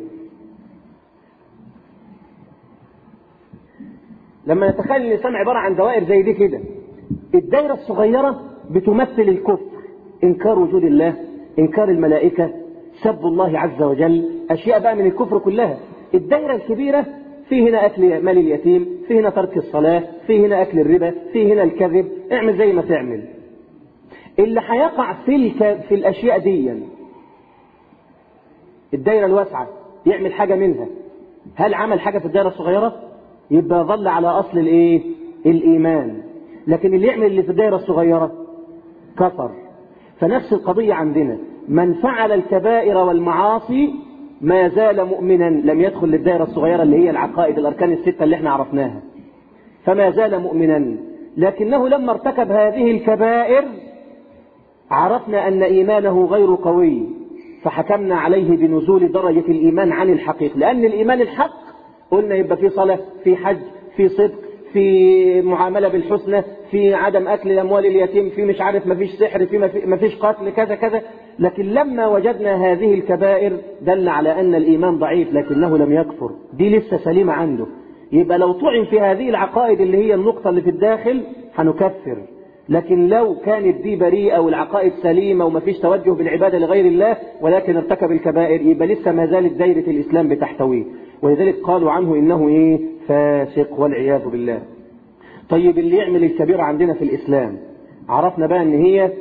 لما نتخيل الاسلام عباره عن دوائر زي دي كده الدايره الصغيره بتمثل الكفر انكار وجود الله انكار الملائكه سب الله عز وجل اشياء بقى من الكفر كلها الدايره الكبيره في هنا اكل مال اليتيم في هنا ترك الصلاه في هنا اكل الربا في هنا الكذب اعمل زي ما تعمل اللي هيقع في الك... في الاشياء دي الدايره الواسعه يعمل حاجه منها هل عمل حاجه في الدايره الصغيره يبقى ظل على اصل الايه الايمان لكن اللي يعمل اللي في الدايره الصغيره كفر فنفس القضيه عندنا من فعل الكبائر والمعاصي ما زال مؤمنا لم يدخل للدائره الصغيره اللي هي العقائد الاركان السته اللي احنا عرفناها فما زال مؤمنا لكنه لما ارتكب هذه الكبائر عرفنا أن إيمانه غير قوي فحكمنا عليه بنزول درجة الإيمان عن الحقيقة لأن الإيمان الحق قلنا يبقى في صلاة في حج في صدق في معاملة بالحسنى في عدم أكل الأموال اليتيم في مش عارف ما فيش سحر في ما فيش قتل كذا كذا لكن لما وجدنا هذه الكبائر دل على أن الإيمان ضعيف لكنه لم يكفر دي لسه سليمة عنده يبقى لو طعن في هذه العقائد اللي هي النقطة اللي في الداخل هنكفر لكن لو كانت دي بريئة والعقائد سليمة وما فيش توجه بالعبادة لغير الله ولكن ارتكب الكبائر يبقى لسه ما زالت دايرة الإسلام بتحتويه ولذلك قالوا عنه إنه إيه فاسق والعياذ بالله طيب اللي يعمل الكبيرة عندنا في الإسلام عرفنا بقى ان هي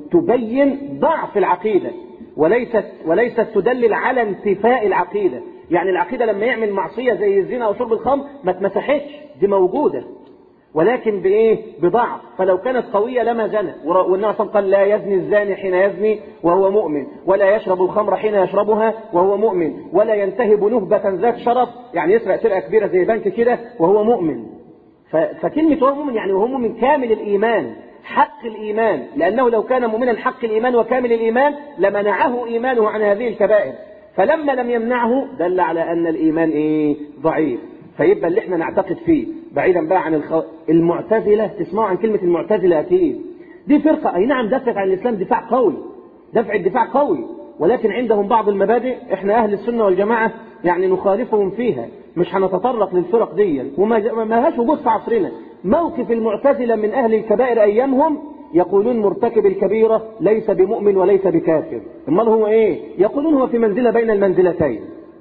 تبين ضعف العقيدة وليست وليست تدلل على انتفاء العقيدة يعني العقيدة لما يعمل معصية زي الزنا أو شرب الخمر ما اتمسحتش دي موجودة ولكن بإيه بضعف فلو كانت قوية لما زنى والنبي صلى قال لا يزني الزاني حين يزني وهو مؤمن ولا يشرب الخمر حين يشربها وهو مؤمن ولا ينتهب نهبة ذات شرف يعني يسرق سرقة كبيرة زي بنك كده وهو مؤمن فكلمة وهو مؤمن يعني وهو مؤمن كامل الإيمان حق الإيمان لأنه لو كان مؤمنا حق الإيمان وكامل الإيمان لمنعه إيمانه عن هذه الكبائر فلما لم يمنعه دل على أن الإيمان إيه ضعيف فيبقى اللي احنا نعتقد فيه بعيدا بقى عن الخ... المعتزلة تسمعوا عن كلمة المعتزلة أكيد دي فرقة أي نعم دفع عن الإسلام دفاع قوي دفع الدفاع قوي ولكن عندهم بعض المبادئ احنا أهل السنة والجماعة يعني نخالفهم فيها مش هنتطرق للفرق دي وما ما هاش وجود في عصرنا موقف المعتزلة من أهل الكبائر أيامهم يقولون مرتكب الكبيرة ليس بمؤمن وليس بكافر امال هو ايه يقولون هو في منزلة بين المنزلتين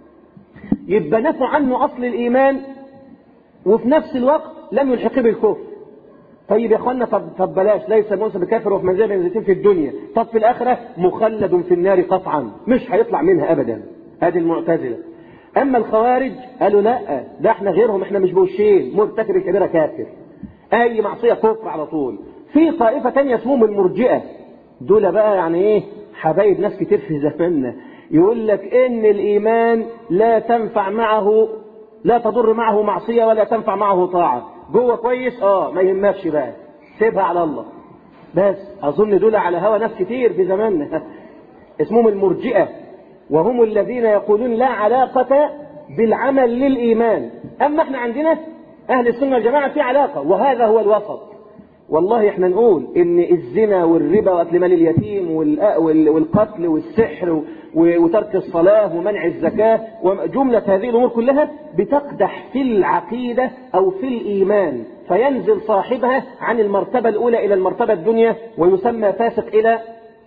يبقى نفوا عنه أصل الإيمان وفي نفس الوقت لم يلحقه بالكفر طيب يا اخوانا طب, طب بلاش ليس موسى بكافر وفي منزله بين منزلتين في الدنيا طب في الاخره مخلد في النار قطعا مش هيطلع منها ابدا هذه المعتزله اما الخوارج قالوا لا ده احنا غيرهم احنا مش بوشين مرتكب الكبيره كافر اي معصيه كفر على طول في طائفه تانية اسمهم المرجئه دول بقى يعني ايه حبايب ناس كتير في زماننا يقول لك ان الايمان لا تنفع معه لا تضر معه معصية ولا تنفع معه طاعة جوه كويس اه ما يهمكش بقى سيبها على الله بس اظن دول على هوا ناس كتير في زماننا اسمهم المرجئة وهم الذين يقولون لا علاقة بالعمل للإيمان أما احنا عندنا أهل السنة والجماعة في علاقة وهذا هو الوسط والله احنا نقول ان الزنا والربا واكل مال اليتيم والقتل والسحر وترك الصلاة ومنع الزكاة وجملة هذه الأمور كلها بتقدح في العقيدة أو في الإيمان فينزل صاحبها عن المرتبة الأولى إلى المرتبة الدنيا ويسمى فاسق إلى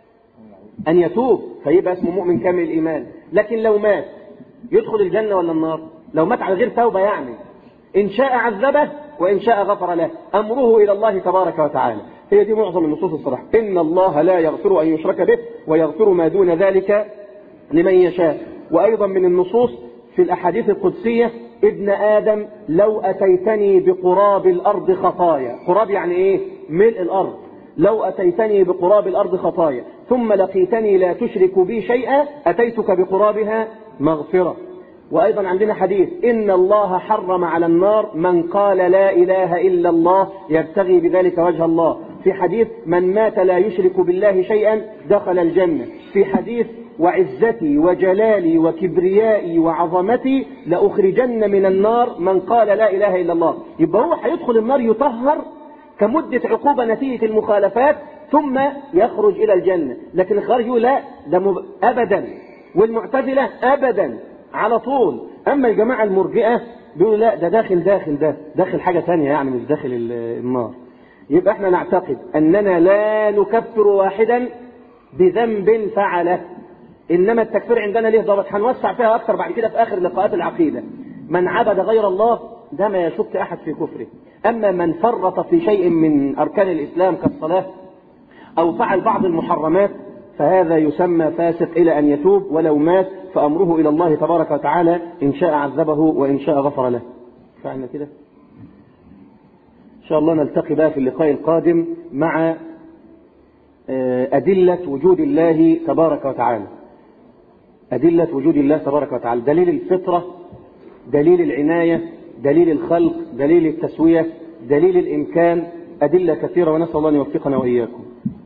أن يتوب فيبقى اسمه مؤمن كامل الإيمان لكن لو مات يدخل الجنة ولا النار لو مات على غير توبة يعني إن شاء عذبه وإن شاء غفر له أمره إلى الله تبارك وتعالى هي دي معظم النصوص الصراحة إن الله لا يغفر أن يشرك به ويغفر ما دون ذلك لمن يشاء وأيضا من النصوص في الأحاديث القدسية ابن آدم لو أتيتني بقراب الأرض خطايا قراب يعني إيه ملء الأرض لو أتيتني بقراب الأرض خطايا ثم لقيتني لا تشرك بي شيئا أتيتك بقرابها مغفرة وأيضا عندنا حديث إن الله حرم على النار من قال لا إله إلا الله يبتغي بذلك وجه الله في حديث من مات لا يشرك بالله شيئا دخل الجنة في حديث وعزتي وجلالي وكبريائي وعظمتي لأخرجن من النار من قال لا إله إلا الله يبقى هو هيدخل النار يطهر كمدة عقوبة نتيجة المخالفات ثم يخرج إلى الجنة لكن الخارج يقول لا ده مب... أبدا والمعتزلة أبدا على طول أما الجماعة المرجئة بيقولوا لا ده داخل داخل ده داخل حاجة ثانية يعني مش داخل النار يبقى احنا نعتقد أننا لا نكفر واحدا بذنب فعله إنما التكفير عندنا ليه ضابط هنوسع فيها أكثر بعد كده في آخر لقاءات العقيدة من عبد غير الله ده ما يشك أحد في كفره أما من فرط في شيء من أركان الإسلام كالصلاة أو فعل بعض المحرمات فهذا يسمى فاسق إلى أن يتوب ولو مات فأمره إلى الله تبارك وتعالى إن شاء عذبه وإن شاء غفر له فعلنا كده إن شاء الله نلتقي بقى في اللقاء القادم مع أدلة وجود الله تبارك وتعالى أدلة وجود الله تبارك وتعالى دليل الفطرة دليل العناية دليل الخلق دليل التسوية دليل الإمكان أدلة كثيرة ونسأل الله أن يوفقنا وإياكم